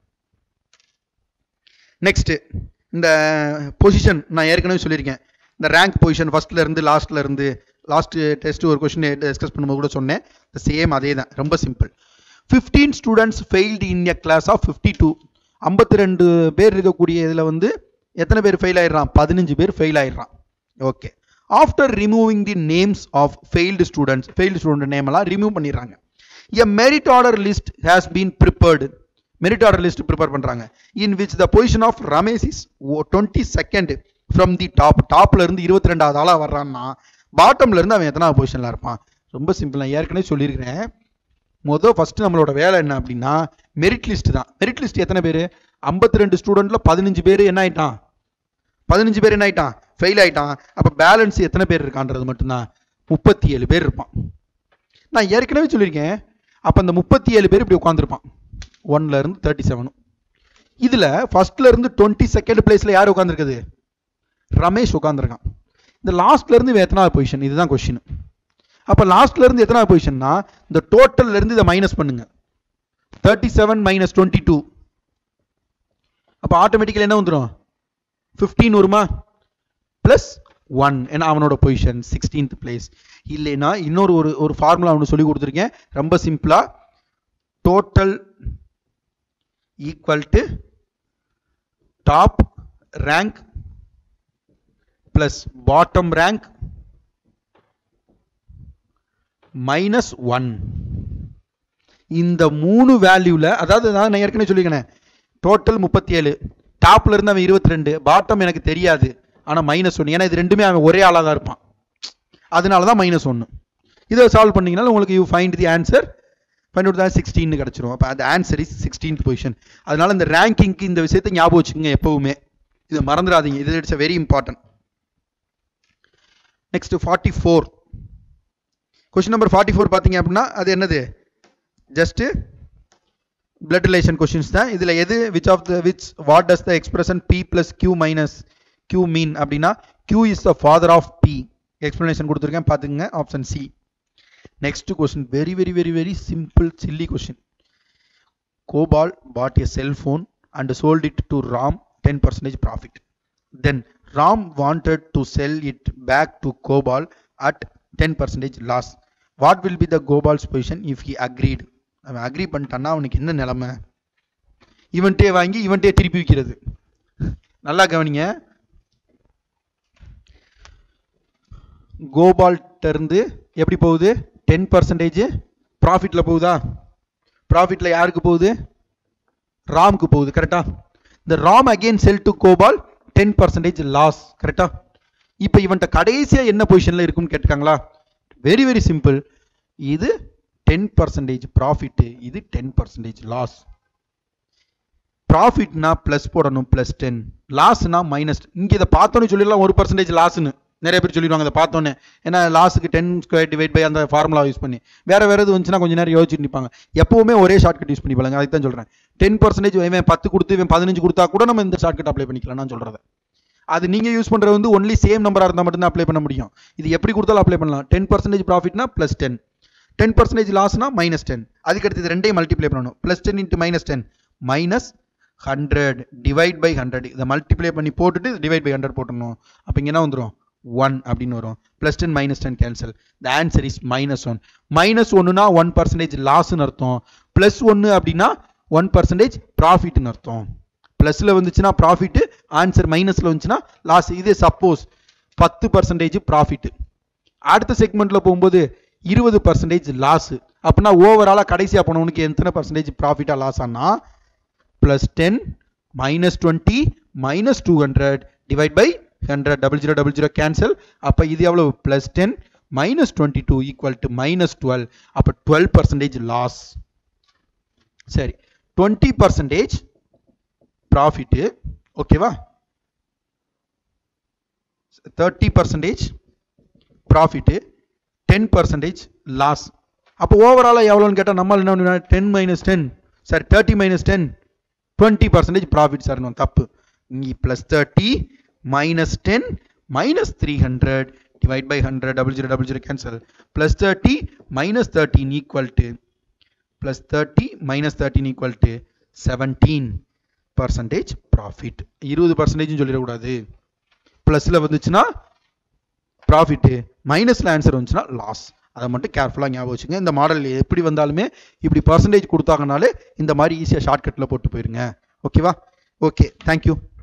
நெக்ஸ்ட் இந்த பொசிஷன் நான் ஏற்கனவே சொல்லியிருக்கேன் இந்த ரேங்க் பொசிஷன் ஃபர்ஸ்ட்ல இருந்து லாஸ்ட்ல இருந்து லாஸ்ட் டெஸ்ட் ஒரு கொஸ்டின் டிஸ்கஸ் பண்ணும்போது கூட சொன்னேன் சேம் அதே தான் ரொம்ப simple fifteen students failed in a class of fifty two ஐம்பத்தி ரெண்டு பேர் இருக்கக்கூடிய இதில் வந்து எத்தனை பேர் ஃபெயில் ஆயிடுறான் பதினஞ்சு பேர் ஃபெயில் ஆயிடுறான் okay after removing the names of failed students failed student name எல்லாம் ரிமூவ் பண்ணிடுறாங்க a merit order list has been prepared merit order list prepare பண்றாங்க in which the position of Ramesh is twenty second from the top டாப்ல இருந்து இருபத்தி ரெண்டாவது ஆளா வர்றான்னா பாட்டம்ல இருந்து அவன் எத்தனாவது பொசிஷன்ல இருப்பான் ரொம்ப சிம்பிள் நான் ஏற்கனவே சொல்லியிருக்கிறேன் மொதல் ஃபர்ஸ்ட் நம்மளோட வேலை என்ன அப்படின்னா மெரிட் லிஸ்ட் தான் மெரிட் லிஸ்ட் எத்தனை பேர் ஐம்பத்தி ரெண்டு ஸ்டூடெண்ட்ல பதினஞ்சு பேர் என்ன ஆயிட்டான் பதினஞ்சு பேர் என்ன ஆயிட்டான் ஃபெயில் ஆயிட்டான் அப்ப பேலன்ஸ் எத்தனை பேர் இருக்கான்றது மட்டும்தான் முப்பத்தி ஏழு பேர் இருப்பான் நான் ஏற்கனவே சொல்லியிருக்கேன் அப்ப அந்த முப்பத்தி ஏழு பேர் இப்படி உட்காந்துருப்பான் ஒன்ல இருந்து தேர்ட்டி செவனும் இதுல ஃபர்ஸ்ட்ல இருந்து டுவெண்ட்டி செகண்ட் பிளேஸ்ல யார் உட்காந்துருக்குது ரமேஷ் உட்காந்துருக்கான் இந்த லாஸ்ட்ல இருந்து இவன் எத்தனாவது பொசிஷன் இதுதான் கொஸ்டின் அப்ப லாஸ்ட்ல இருந்து எத்தனாவது பொசிஷன்னா இந்த டோட்டல்ல இருந்து இதை மைனஸ் பண்ணுங்க thirty seven minus twenty two அப்ப ஆட்டோமேட்டிக்கலி என்ன வந்துடும் ஃபிஃப்டீன் வருமா பிளஸ் ஒன் ஏன்னா அவனோட பொசிஷன் சிக்ஸ்டீன்த் பிளேஸ் இல்லைன்னா இன்னொரு ஒரு ஒரு ஃபார்முலா ஒன்று சொல்லி கொடுத்துருக்கேன் ரொம்ப சிம்பிளா total equal to top rank plus bottom rank minus one இந்த மூணு வேல்யூல அதாவது நான் ஏற்கனவே சொல்லிக்கிறேன் டோட்டல் முப்பத்தி ஏழு டாப்ல இருந்து அவன் இருபத்தி ரெண்டு பாட்டம் எனக்கு தெரியாது ஆனா மைனஸ் ஒன்று ஏன்னா இது ரெண்டுமே அவன் ஒரே ஆளாக தான் இருப்பான் அதனால தான் மைனஸ் ஒன்று இதை சால்வ் பண்ணீங்கன்னா உங்களுக்கு you find the answer find out தான் சிக்ஸ்டீன் கிடச்சிரும் அப்போ அந்த ஆன்சர் இஸ் சிக்ஸ்டீன்த் பொசிஷன் அதனால இந்த ரேங்கிங்க்கு இந்த விஷயத்தை ஞாபகம் வச்சுக்கோங்க எப்பவுமே இது மறந்துடாதீங்க இது it's very important next forty four question number forty four பார்த்தீங்க அப்படின்னா அது என்னது ஜஸ்ட் பிளட் ரிலேஷன் கொஸ்டின்ஸ் தான் இதில் எது which of the which what does the expression P plus Q minus Q mean அப்படின்னா Q is the father of P explanation கொடுத்துருக்கேன் பார்த்துங்க option C next question very very very very simple silly question Gopal bought a cell phone and sold it to Ram ten percentage profit then Ram wanted to sell it back to Gopal at ten percentage loss what will be the கோபால்ஸ் position if he agreed அவன் agree பண்ணிட்டான்னா அவனுக்கு என்ன நிலைமை இவன்ட்டே வாங்கி இவன்ட்டே திருப்பி விற்கிறது நல்லா கவனிங்க கோபால்ட்ட இருந்து எப்படி போகுது டென் பர்சன்டேஜ் ப்ராஃபிட்ல போகுதா ப்ராஃபிட்ல யாருக்கு போகுது ராம்க்கு போகுது கரெக்டா இந்த Ram again sell to Gopal ten percentage loss கரெக்டா இப்போ இவன்ட்ட கடைசியா என்ன பொசிஷன்ல இருக்கும்னு கேட்டுக்காங்களா வெரி வெரி சிம்பிள் இது டென் பர்சன்டேஜ் ப்ராஃபிட் இது டென் பர்சன்டேஜ் லாஸ் ப்ராஃபிட்னா ப்ளஸ் போடணும் ப்ளஸ் டென் லாஸ்னா மைனஸ் இங்கே இதை பார்த்தோன்னு சொல்லிடலாம் ஒரு பர்சன்டேஜ் லாஸ்னு நிறைய பேர் சொல்லிடுவாங்க இதை பார்த்தோன்னே ஏன்னா லாஸுக்கு டென் ஸ்கொயர் டிவைட் பை அந்த ஃபார்முலா யூஸ் பண்ணி வேற வேற எது வந்துச்சுன்னா கொஞ்ச நேரம் யோசிச்சுட்டு நிற்பாங்க எப்பவுமே ஒரே ஷார்ட்கட் யூஸ் பண்ணி பாருங்க அதுக்கு தான் சொல்கிறேன் டென் பர்சன்டேஜ் இவன் பத்து கொடுத்து இவன் பதினஞ்சு கொடுத்தா கூட நம்ம இந்த ஷார்ட்கட் அப்ளை பண்ணிக்கலாம் நான் சொல்கிறத அது நீங்கள் யூஸ் பண்ணுறது வந்து ஒன்லி சேம் நம்பராக இருந்தால் மட்டும்தான் அப்ளை பண்ண முடியும் இது எப்படி கொடுத்தாலும் அப்ளை பண்ணலாம் டென் பர்சன்டேஜ் ப்ராஃபிட்னா ப்ளஸ் டென் டென் பர்சன்டேஜ் லாஸ்னா மைனஸ் டென் அதுக்கடுத்து இது ரெண்டையும் மல்டிப்ளை பண்ணணும் plus ten into minus ten minus hundred divide by hundred இதை மல்டிப்ளை பண்ணி போட்டுட்டு டிவைட் பை ஹண்ட்ரட் போட்டுடணும் அப்போ இங்கே என்ன வந்துடும் ஒன் அப்படின்னு வரும் plus ten minus ten cancel the answer is minus one minus ஒன்றுனா ஒன் பர்சன்டேஜ் லாஸ்ன்னு அர்த்தம் ப்ளஸ் ஒன்று அப்படின்னா ஒன் பர்சன்டேஜ் ப்ராஃபிட்னு அர்த்தம் ப்ளஸில் வந்துச்சுன்னா ப்ராஃபிட்டு ஆன்சர் மைனஸில் வந்துச்சுன்னா லாஸ் இதே சப்போஸ் பத்து பர்சன்டேஜ் ப்ராஃபிட்டு அடுத்த செக்மெண்ட்டில் போகும்போது இருபது பர்சன்டேஜ் லாஸ் அப்படின்னா ஓவராலாக கடைசியாக போனவனுக்கு எத்தனை பர்சன்டேஜ் ப்ராஃபிட்டாக லாஸ் ஆனா plus ten minus twenty minus two hundred divide by hundred double zero double zero cancel அப்போ இது எவ்வளவு plus ten minus twenty two equal to minus twelve அப்போ டுவெல் பர்சன்டேஜ் லாஸ் சரி டுவெண்ட்டி பர்சன்டேஜ் ப்ராஃபிட்டு ஓகேவா thirty percentage profit ten percentage loss அப்போ ஓவராலாக எவ்வளோன்னு கேட்டால் நம்ம என்ன ten minus ten sir thirty minus ten twenty percentage profit sir தப்பு இங்கே plus thirty minus ten minus three hundred divide by hundred double zero double zero cancel plus thirty minus thirteen equal to plus thirty minus thirteen equal to seventeen percentage profit இருபது பர்சன்டேஜ்னு சொல்லிடக்கூடாது ப்ளஸில் வந்துச்சுன்னா profit மைனஸில் answer வந்துச்சுன்னா loss அதை மட்டும் கேர்ஃபுல்லாக ஞாபகம் வச்சுங்க இந்த மாடல் எப்படி வந்தாலுமே இப்படி பர்சன்டேஜ் கொடுத்தாங்கனாலே இந்த மாதிரி ஈஸியாக ஷார்ட்கட்டில் போட்டு போயிருங்க ஓகேவா ஓகே தேங்க்யூ